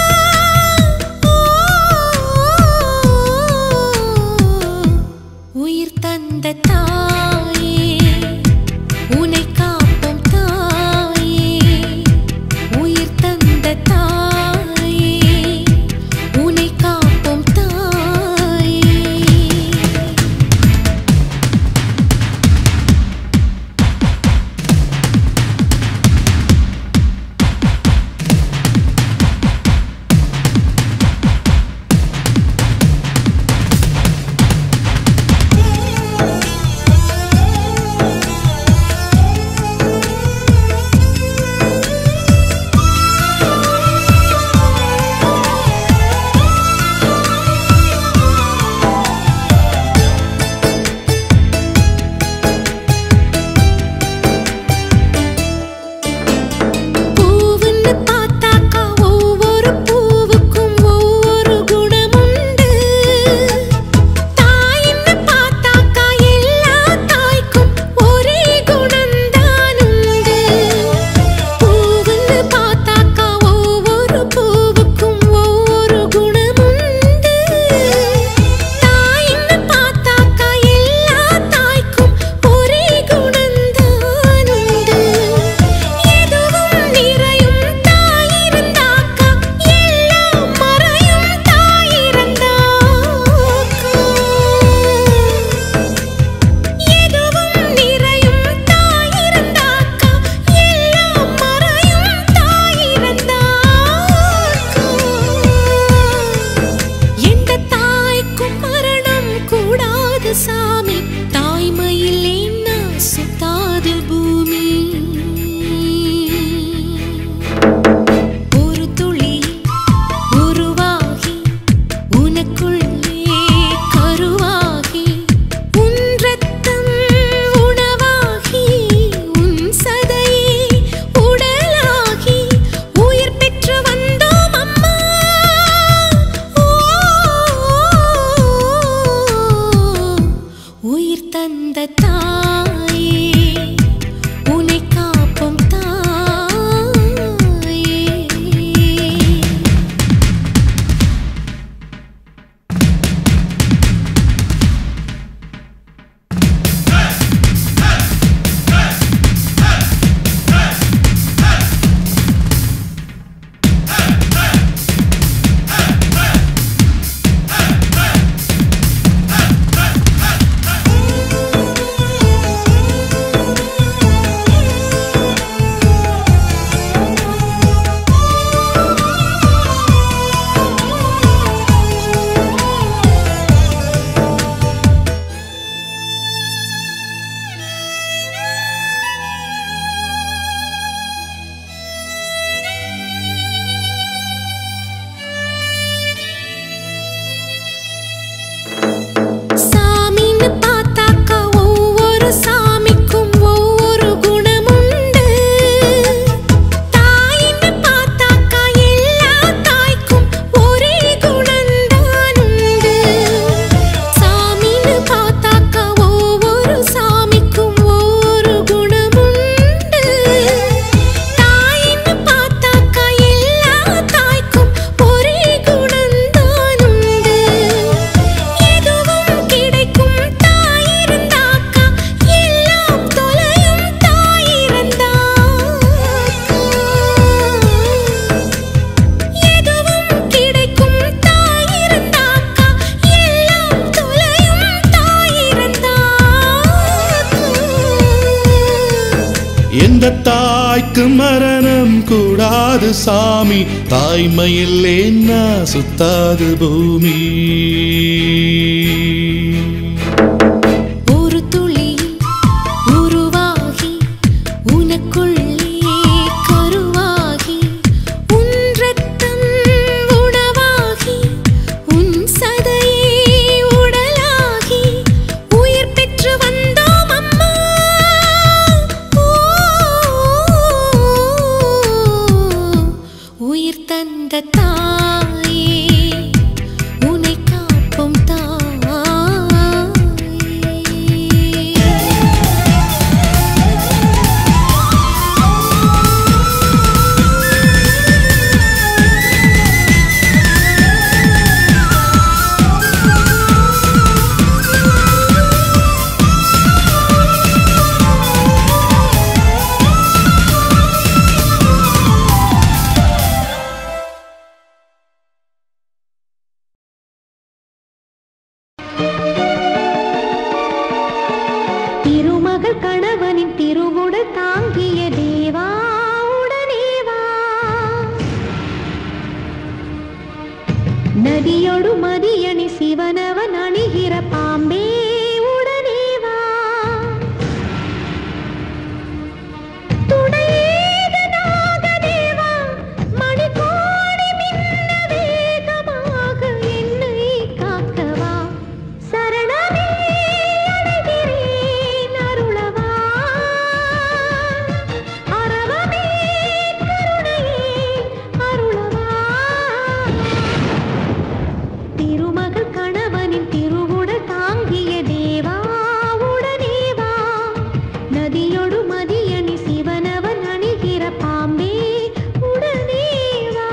உயிர் தந்த தாயே உனை காப்போம் தாயே உயிர் தந்த தாயே உனை காப்போம் தாயே இந்த தாய்க்கு மரணம் கூடாது சாமி தாய்மையில் என்ன சுத்தாது பூமி ஒரு துளி உருவாகி உனக்குள்ளே கருவாகி உன் ரத்தம் உணவாகி உன் சதையே உடலாகி உயிர் பெற்று வந்தோம் அம்மா ஓ, உயிர் தந்த தாயே உன்னை காப்போம் தாயே திருமகள் கணவனின் திருவுடல் தாங்கிய தேவா உடனே வா நதியொடு மதியணி சிவனவன் அணிகிற பாம்பே உடனே வா துணையேகனாக தேவா, மணிக்கோடி மின்ன வேகமாக என்னை காக்கவா சரணமே அடைகிறேன் அருளவா அரவமே கருணையே அருளவா திருமகள் கணவனின் திருவுடல் தாங்கிய தேவா உடனே வா நதியொடு மதியணி சிவனவன் அணிகிற பாம்பே உடனே வா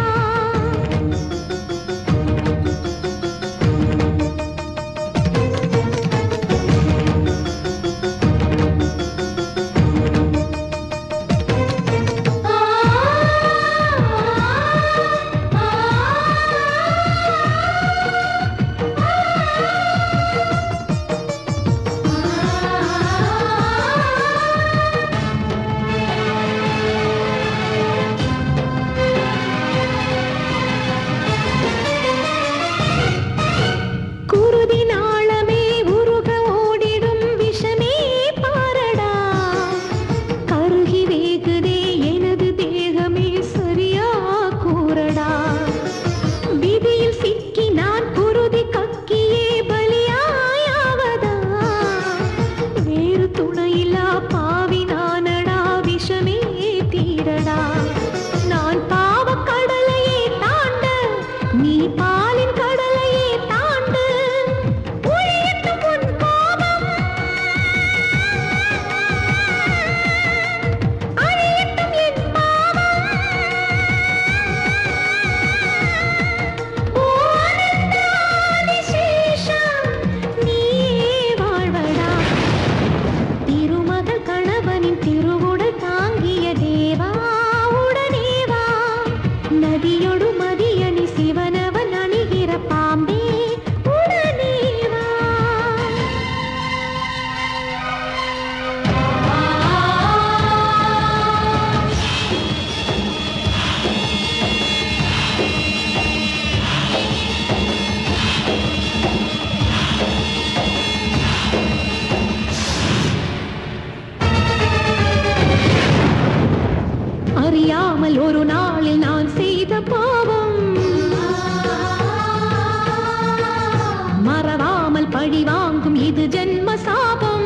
குருதி நாளமே உருக ஓடிடும் விஷமே பாரடா கருகி வேகுதே எனது தேகமே சரியா கூறடா விதியில் சிக்கி நான் குருதி கக்கியே பலியாயாவதா வேறு துணையில்லா பாவி நானடா விஷமே தீரடா நான் பாவக் கடலையே தாண்ட நீ பாலின் கடலையே தாண்டு ஒழியட்டும் உன் கோபம் அழியட்டும் என் பாவம் ஓ அனந்த ஆதிசேஷம் நீயே வாழ்வடா திருமகள் கணவனின் திருவுடல் தாங்கிய தேவா உடனே வா நதியொடு மதியணி சிவனவன் அணிகிற பாம்பே உடனே வா அறியாமல் ஒரு நாளில் நான் செய்த பாவம் மறவாமல் பழி வாங்கும் இது ஜென்ம சாபம்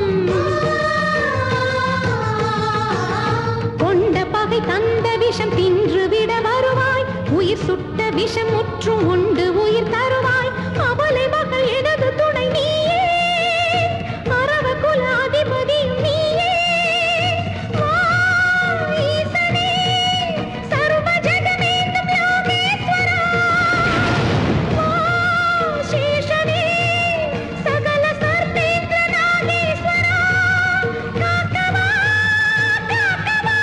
கொண்ட பகை தந்த விஷம் தின்று விட வருவாய் உயிர் சுட்ட விஷம் முற்றும் உண்டு உயிர் தருவாய் அவளை மகள் எனது துணை நீயே அரவ குல அதிபதியும் நீயே வா, ஈசனே, சர்வ ஜெகமேந்தும் யோகேஸ்வரா. வா, சேஷனே, சகல சர்வேந்திர நாகேஸ்வரா. காக்கவா, காக்கவா.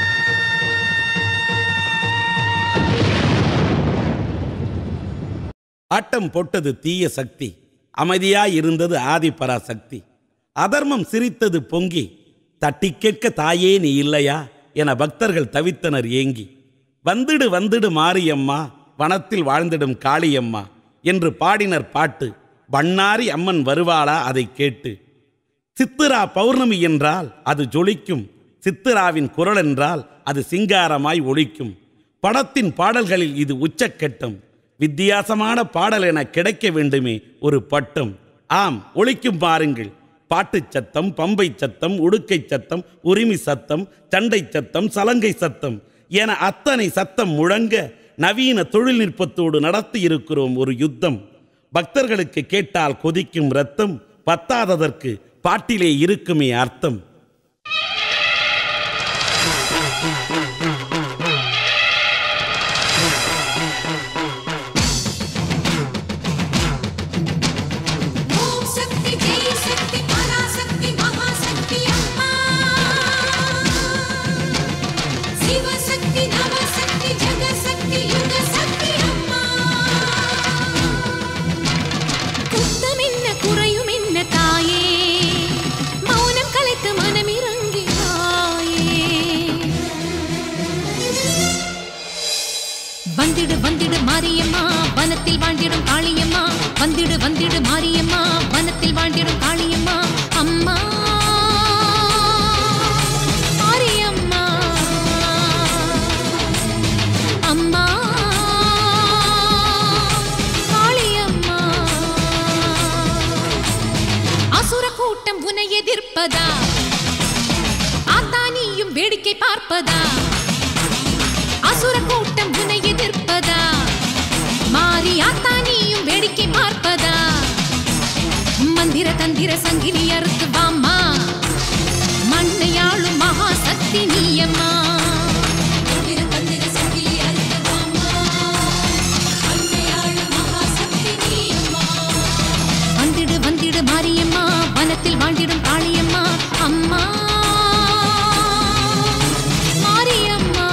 ஆட்டம் போட்டது தீய சக்தி அமைதியாய் இருந்தது ஆதிபராசக்தி அதர்மம் சிரித்தது பொங்கி தட்டி கேட்க தாயே நீ இல்லையா என பக்தர்கள் தவித்தனர் ஏங்கி வந்துடு வந்துடு மாரியம்மா வனத்தில் வாழ்ந்திடும் காளியம்மா என்று பாடினர் பாட்டு பண்ணாரி அம்மன் வருவாளா அதை கேட்டு சித்திரா பௌர்ணமி என்றால் அது ஜொலிக்கும் சித்திராவின் குரல் என்றால் அது சிங்காரமாய் ஒலிக்கும் படத்தின் பாடல்களில் இது உச்சக்கட்டம் வித்தியாசமான பாடல் என கிடைக்க வேண்டுமே ஒரு பட்டம் ஆம் ஒலிக்கும் பாருங்கள் பாட்டுச் சத்தம் பம்பை சத்தம் உடுக்கை சத்தம் உரிமை சத்தம் சண்டை சத்தம் சலங்கை சத்தம் என அத்தனை சத்தம் முழங்க நவீன தொழில்நுட்பத்தோடு நடத்தி இருக்கிறோம் ஒரு யுத்தம் பக்தர்களுக்கு கேட்டால் கொதிக்கும் ரத்தம் பத்தாததற்கு பாட்டிலே இருக்குமே அர்த்தம் ஓம் சக்தி ஜெய சக்தி பராசக்தி மகாசக்தி அம்மா சிவசக்தி நவசக்தி ஜெகசக்தி யுக சக்தி அம்மா குத்தம் என்ன குறையும் என்ன தாயே மௌனம் கலைத்து மனம் இறங்கினாயே வந்திடு வந்திடு மாரியம்மா வனத்தில் வாழ்ந்திடும் காளியம்மா வந்திடு வந்திடு மாரியம்மா வனத்தில் வாழ்ந்திடும் காளியம்மா அம்மா மாரியம்மா அம்மா காளியம்மா அசுர கூட்டம் உன்னை எதிர்ப்பதா ஆத்தானியும் வேடிக்கை பார்ப்பதா அசுர கூட்டம் உன்னை எதிர்ப்பதா மாறி ஆத்தானியும் வேடிக்கை பார்ப்பதா மந்திர தந்திர சங்கிலி அறுத்து வாம்மா மண்ணையாளும் மகா சக்தி நீயம்மா தந்திர தந்திர சங்கிலி அறுத்து வாம்மா அன்னையாளும் மகாசக்தி நீ அம்மா வந்திடு வந்திடு மாரியம்மா வனத்தில் வாழ்ந்திடும் காளியம்மா அம்மா மாரியம்மா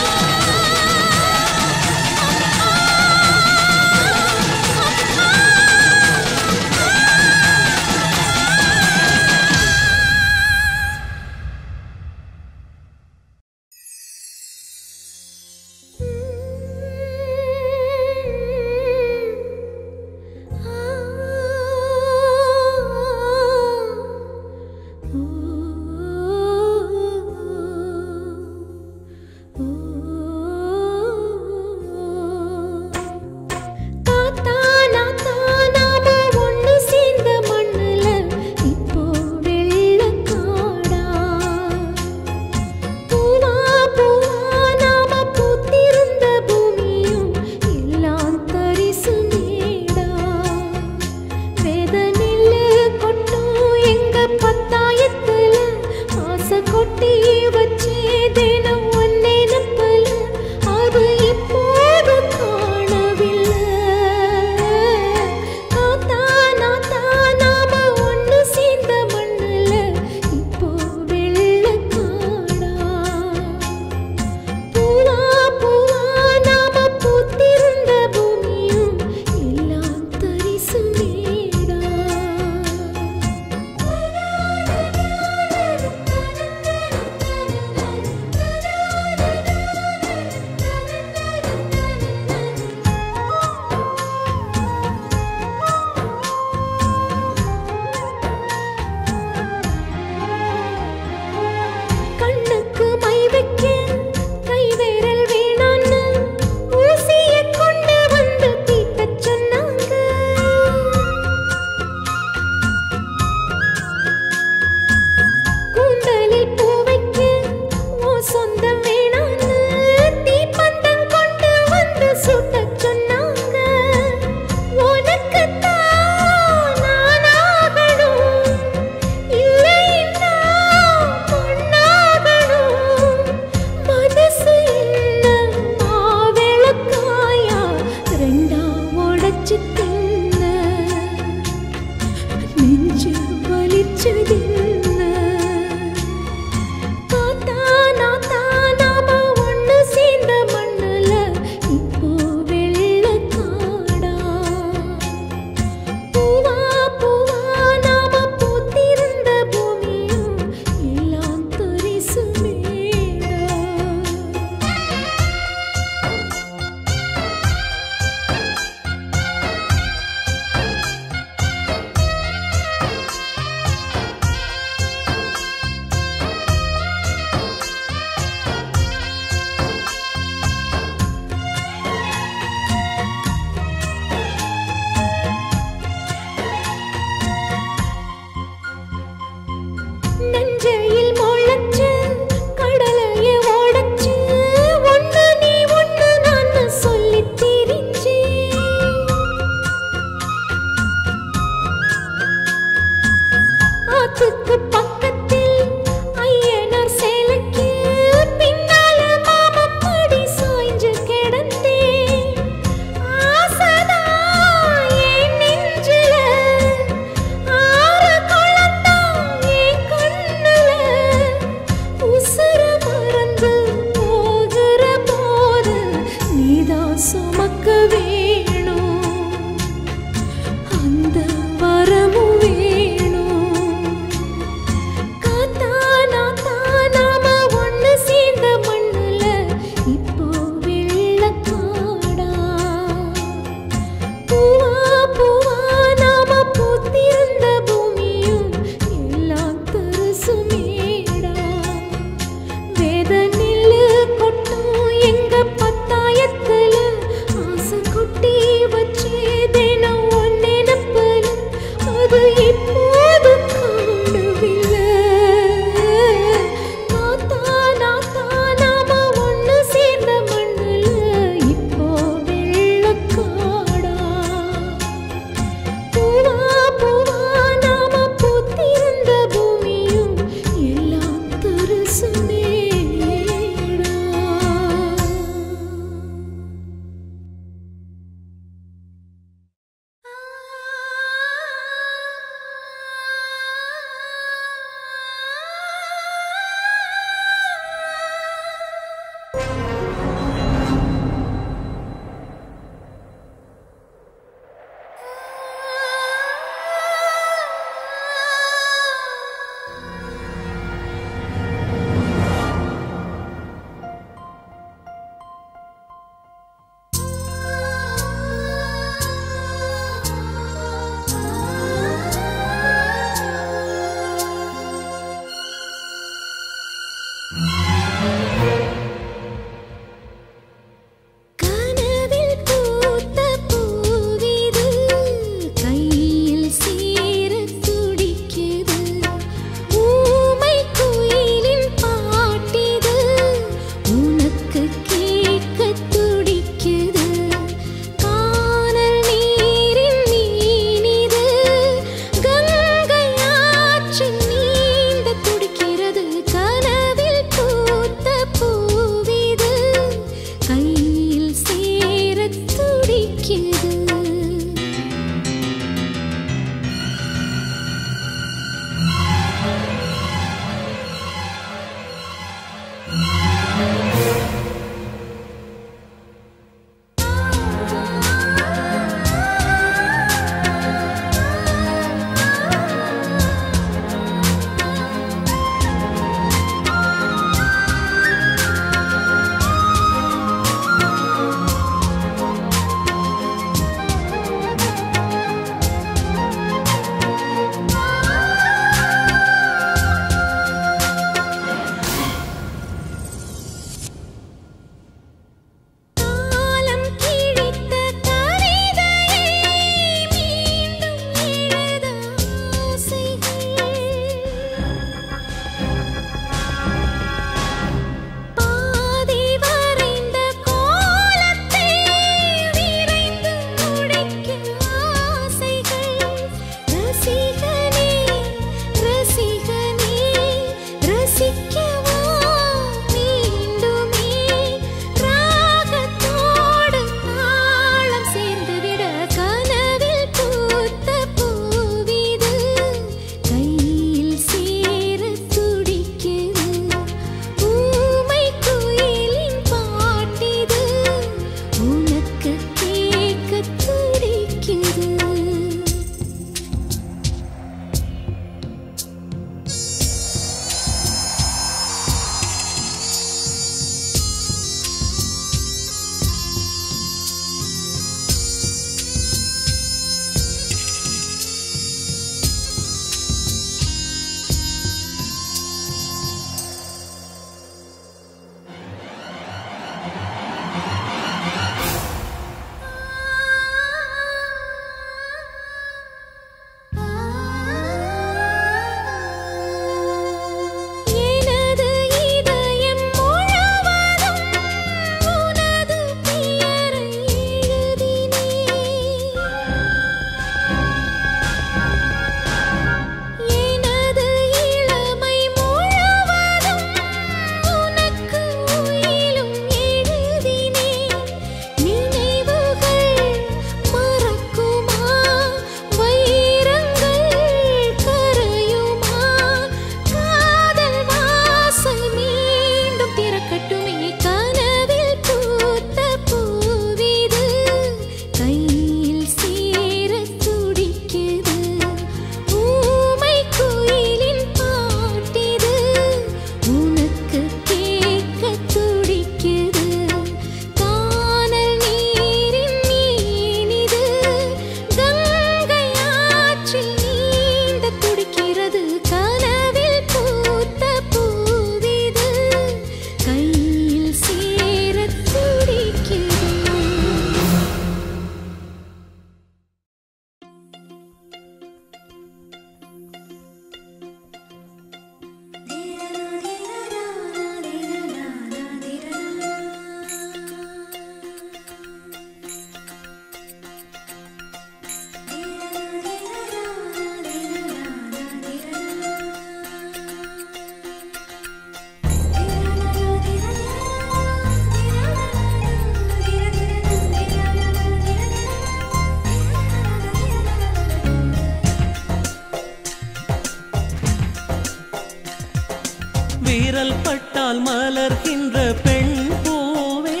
வீரல் பட்டால் மலர்கின்ற பெண் பூவே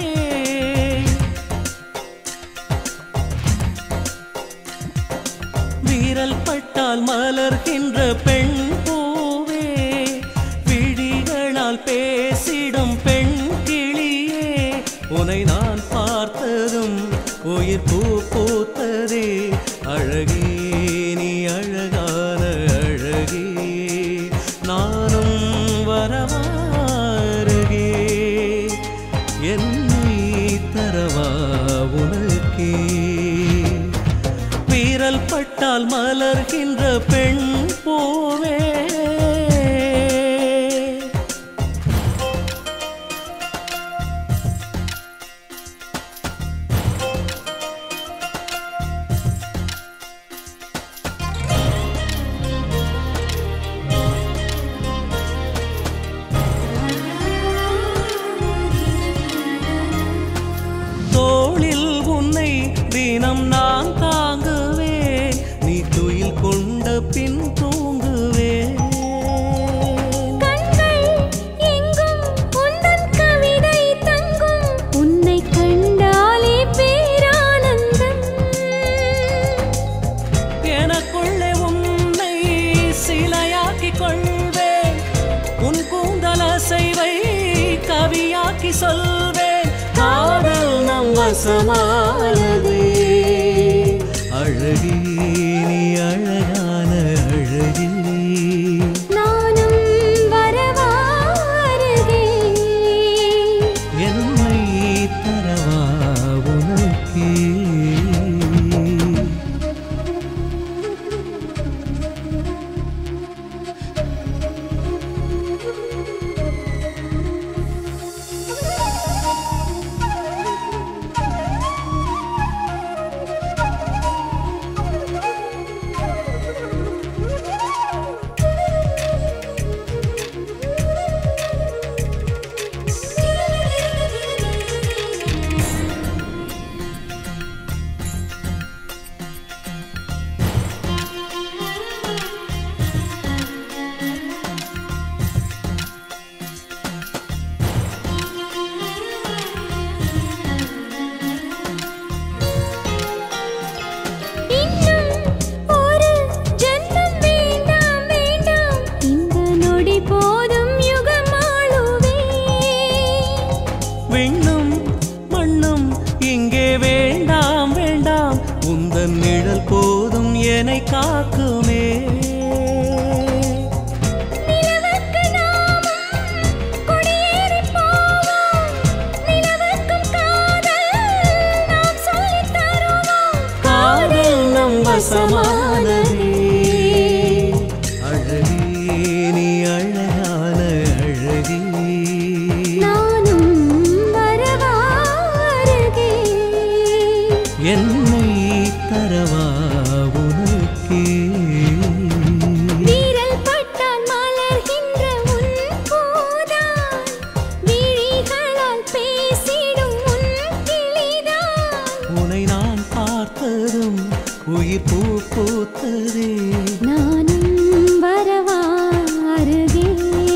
வீரல் பட்டால் மலர்கின்ற பெண் பூவே விழிகளால் பேசிடும் பெண் கிளியே உனை நான் பார்த்ததும் உயிர் பூ பூத்ததே அழகே நீ அழகான அழகே நானும் வரவாருகே என்னை தரவா உனக்கே வீரல் பட்டால் மலர்கின்ற பெண் பூவே தோளில் உன்னை தினம் நான் தாங்குவேன் நீ துயில் கொண்ட பின் தூங்குவேன் கண்கள் எங்கும் உந்தன் கவிதை தங்கும் உன்னை கண்டாலே பேரானந்தம் எனக்குள்ளே உன்னை சிலையாக்கிக் கொள்வேன் உன் கூந்தல் அசைவை கவியாக்கி சொல்வேன் காதல் நம் வசமானது அழகே நீ அழகான அழகே நானும் வரவாருகே என்னை தரவா உனக்கே இன்னும் ஒரு ஜென்மம் வேண்டாம் வேண்டாம் இந்த நொடி போதும் யுகமாளுவே விண்ணும் மண்ணும் இங்கே வேண்டாம் வேண்டாம் உந்தன் நிழல் போதும் என்னை காக்குமே நிலவுக்கு நாமும் குடியேறி போவோம் நிலவுக்கும் காதல் நாம் சொல்லித் தருவோம் காதல் நம் வசமானதே அழகே நீ அழகான அழகே நானும் வரவாருகே என்னை தரவா உனக்கே வீரல் பட்டால் மலர்கின்ற உன் பூதான் விழிகளால் பேசிடும் உன் கிளிதான் உனை நான் பார்த்ததும் உயிர் பூ பூத்ததே நானும் வரவாருகே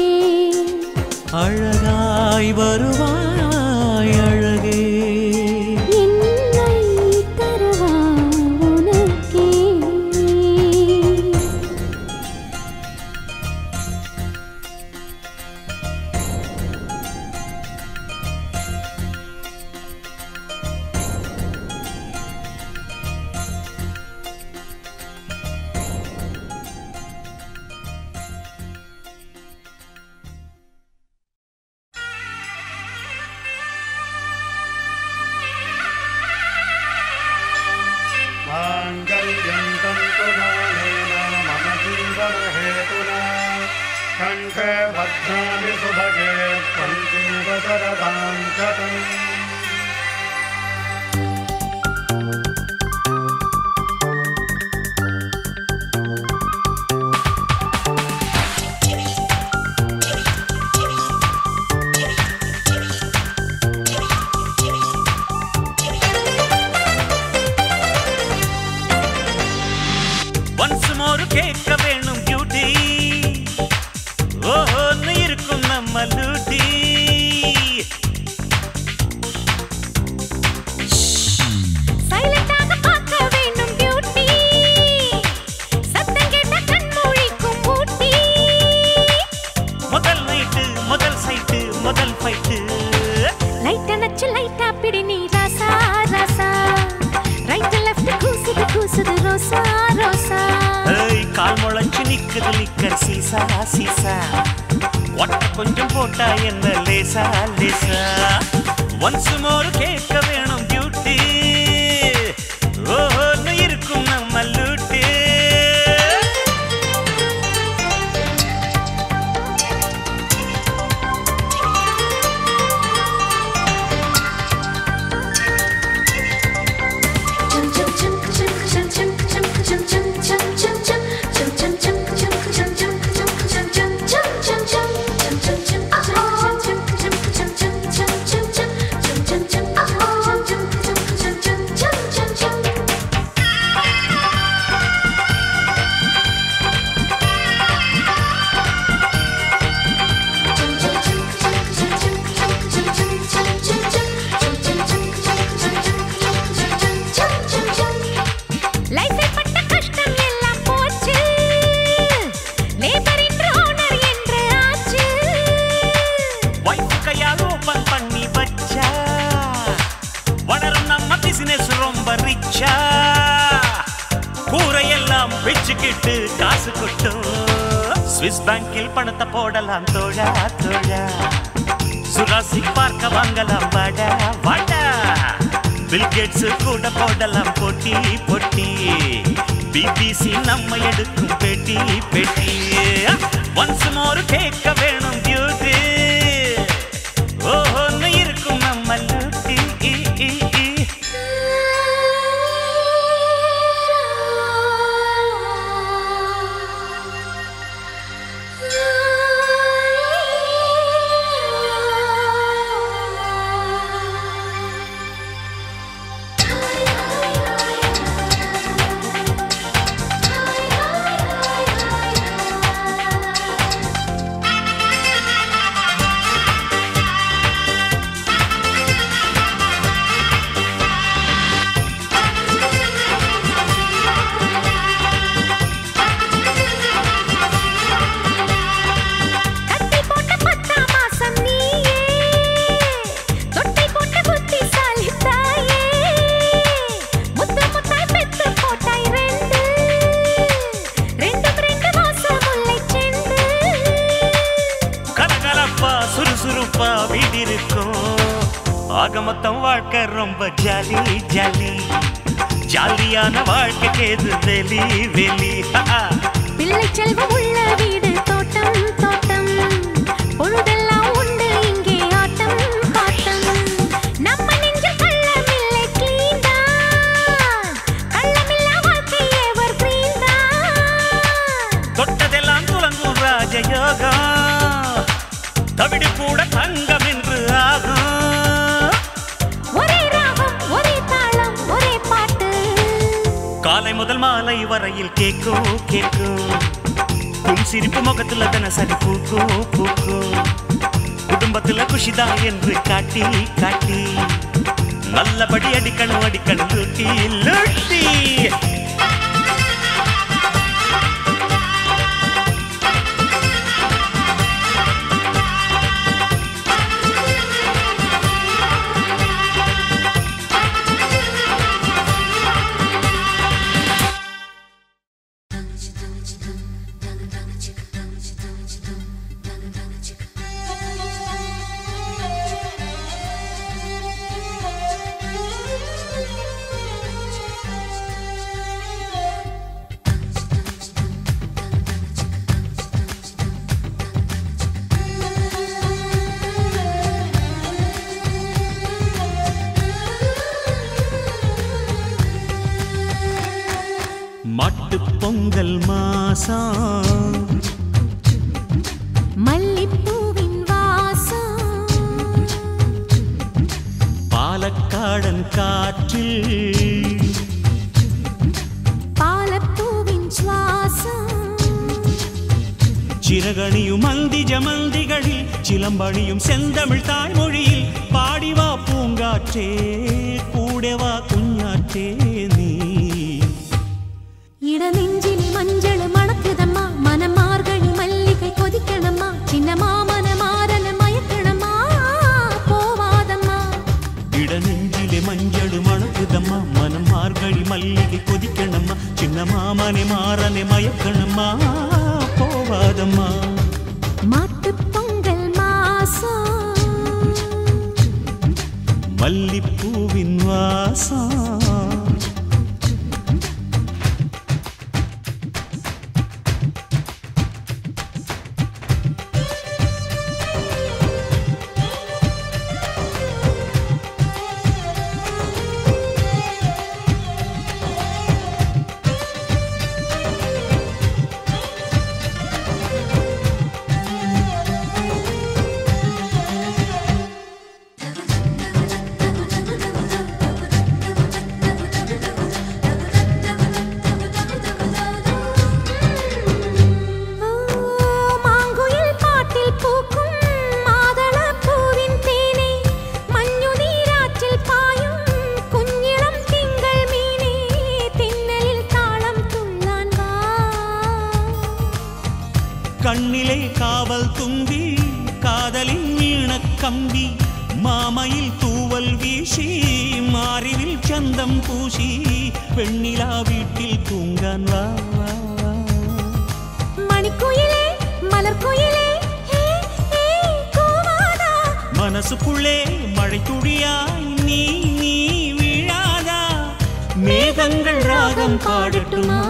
அழகாய் வருவாய் அழகே என்னை தரவா உனக்கே माङ्गल्यं तन्तुमानेन मम जीवनहेतुना कण्ठे भद्रामि सुभगे त्वं जीव शरदां शतम् ஒன்ஸ் மோர் கேட்க வேணும் பியூட்டி ஓஹோன்னு இருக்கும் நம்ம ரோசா ஏய், கால் முளைச்சு நிக்குது லிக்கர் சீசா சீசா ஒட்ட கொஞ்சம் போட்டா என்ன லேசா லேசா ஒன்ஸ் மோர் கேட்க வேணும் பியூட்டி ஓஹோன்னு இருக்கும் நம்ம லூட்டி லைஃபில் பட்ட கஷ்டம் எல்லாம் போச்சு லேபர் என்று ஓனர் என்று ஆச்சு வைஃப் கையால் ஓபன் பண்ணி வச்சா வளரும் நம்ம பிசினஸ் ரொம்ப ரிச்சா கூரையெல்லாம் வச்சுக்கிட்டு காசு கொட்டும் ஸ்விஸ் பேங்கில் பணத்தை போடலாம் தோழா தோழா சுராசி பார்க்க வாங்கலாம் வாடா வாடா பில்கேட்ஸ் கூட போடலாம் போட்டி போட்டி பிபிசி நம்ம எடுக்கும் பேட்டி பேட்டி ஒன்ஸ் மோர் கேட்க வேணும் பியூட்டி ஓஹோன்னு இருக்கும் நம்ம லூட்டி ஈ, ஈ, ஈ. கட்டி போட்ட பத்தாம் மாசம் நீயே தொட்டை போட்ட புத்திசாலி தாயே முத்து முத்தாய் பெத்து போட்டாய் ரெண்டு ரெண்டும் ரெண்டு மாசம் முல்லை செண்டு கலகலப்பா சுறுசுறுப்பா வீடிருக்கும் ஆக மொத்தம் வாழ்க்கை ரொம்ப ஜாலி ஜாலி ஜாலியான வாழ்க்கைக்கு எது வெளி வெளி பிள்ளை செல்வம் உள்ள வீடு தோட்டம் தோட்டம் பொழுதெல்லாம் உண்டு இங்கே ஆட்டம் பாட்டம் நம்ம நெஞ்சில் கள்ளமில்லை clean தான் கள்ளமில்லா வாழ்க்கை எவர் green தான் தொட்டதெல்லாம் துலங்கும் ராஜயோகம் தவிடு கூட தங்கம் என்று ஆகும் ஒரே ராகம் ஒரே தாளம் ஒரே பாட்டு காலை முதல் மாலை வரையில் கேக்கும் கேக்கும் உன் சிரிப்பு முகத்துல தினசரி பூக்கும் பூக்கும் குடும்பத்துல குஷிதான் என்று காட்டி காட்டி நல்லபடி அடிக்கணும் அடிக்கணும் லூட்டி லூட்டி மாட்டு பொங்கல் மாசம் மல்லிப்பூவின் வாசம் பாலக்காடன் காற்றில் பாலப்பூவின் சுவாசம் சிறகணியும் மந்தி ஜமந்திகளில் சிலம்பணியும் செந்தமிழ் தாய்மொழியில் பாடிவா பூங்காற்றே கூடவா குஞ்ஞாற்றே நீ இடநெஞ்சிலே மஞ்சள் மணக்குதம்மா மனம் மார்கழி மல்லிகை கொதிக்கணம்மா சின்ன மாமன மாறன மயக்கணம்மா போவாதம்மா இடநெஞ்சிலே மஞ்சள் மணக்குதம்மா மனம் மார்கழி மல்லிகை கொதிக்கணம்மா சின்னமா மாமனை மாறனை மயக்கணம்மா போவாதம்மா மாட்டுப் பொங்கல் மாசம் மல்லிப்பூவின் வாசம் ஓ, மாங்குயில் பாட்டில் பூக்கும் மாதளப் பூவின் தேனே மஞ்சுநீராற்றில் பாயும் குஞ்சிளம் திங்கள் மீனே திண்ணலில் தாளம் துள்ளான் வா கண்ணிலே காவல் தும்பி காதலின் மீனக் கம்பி மாமையில் தூவல் வீசி மாறிவில் சந்தம் பூசி பெண்ணிலா வீட்டில் தூங்கான் வா வா, வா. மணிக்குயிலே மலர்க்குயிலே ஹே ஹே கூவாதா மனசுக்குள்ளே மழை துளியாய் நீ நீ விழாதா மேகங்கள் ராகம் பாடட்டுமா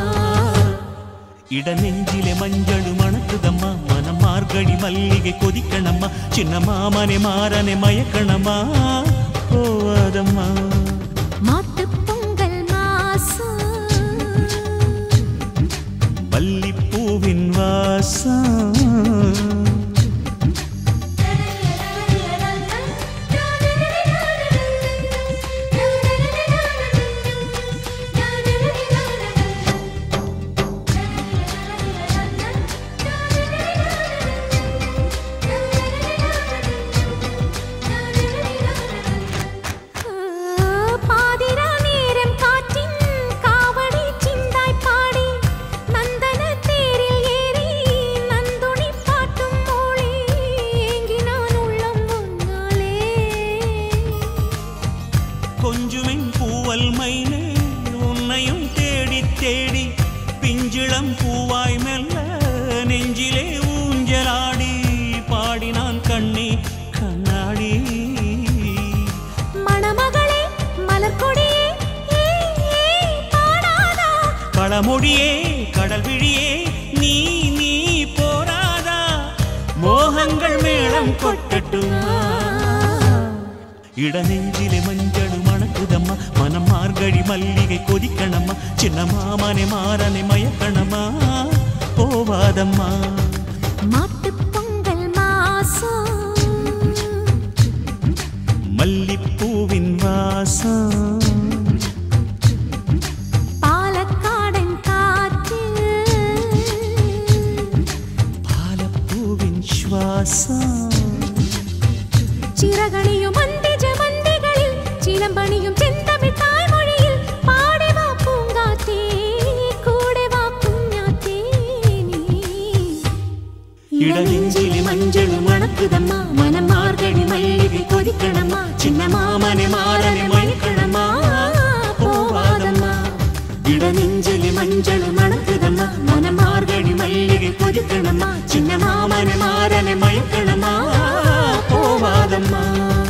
இட நெஞ்சிலே மஞ்சள் மணக்குதம்மா மனம் மார்கழி மல்லிகை கொதிக்கணம்மா சின்ன மாமனை மாறனை மயக்கணம்மா போவாதம்மா மாட்டுப் பொங்கல் மாசம் மல்லிப்பூவின் வாசம் பாதிரா நேரம் காற்றின் காவடி சிந்தாய் பாடி நந்தன தேரில் ஏறி நந்துணி பாட்டும் மோளே ஏங்கினான் உள்ளம் முன்னாலே கொஞ்சுமென் பூவல் மைனே உன்னையும் தேடி தேடி பிஞ்சிளம் பூவாய் மெல்ல நெஞ்சிலே ஊஞ்சலாடி பாடினான் கண்ணே கண்ணாடி மணமகளே மலர்கொடியே ஏ ஏ பாடாதா களமொழியே கடல் விழியே நீ நீ போராதா மோகங்கள் மேளம் கொட்டட்டுமா இடநெஞ்சிலே மஞ்சள் மணக்குதம்மா மனம் மார்கழி மல்லிகை கொதிக்கணம்மா சின்ன மாமனை மாறனை மயக்கணம்மா போவாதம்மா மாட்டுப் பொங்கல் மாசம் மல்லிப்பூவின் வாசம் பாலக்காடன் காற்றில் பாலப்பூவின் சுவாசம் சிறகணியும் மந்திஜ மந்திகளில் சிலம்பணியும் செந்தமிழ் தாய்மொழியில் பாடவா பூங்காத்தே கூடவா குஞ்ஞாத்தே நீ இடநெஞ்சிலே மஞ்சள் மணக்குதம்மா மனம் மார்கழி மல்லிகை கொதிக்கணம்மா சின்ன மாமனை மாறனை மயக்கணம்மா போவாதம்மா இடநெஞ்சிலே மஞ்சள் மணக்குதம்மா மனம் மார்கழி மல்லிகை கொதிக்கணம்மா சின்ன மாமனை மாறனை மயக்கணம்மா போவாதம்மா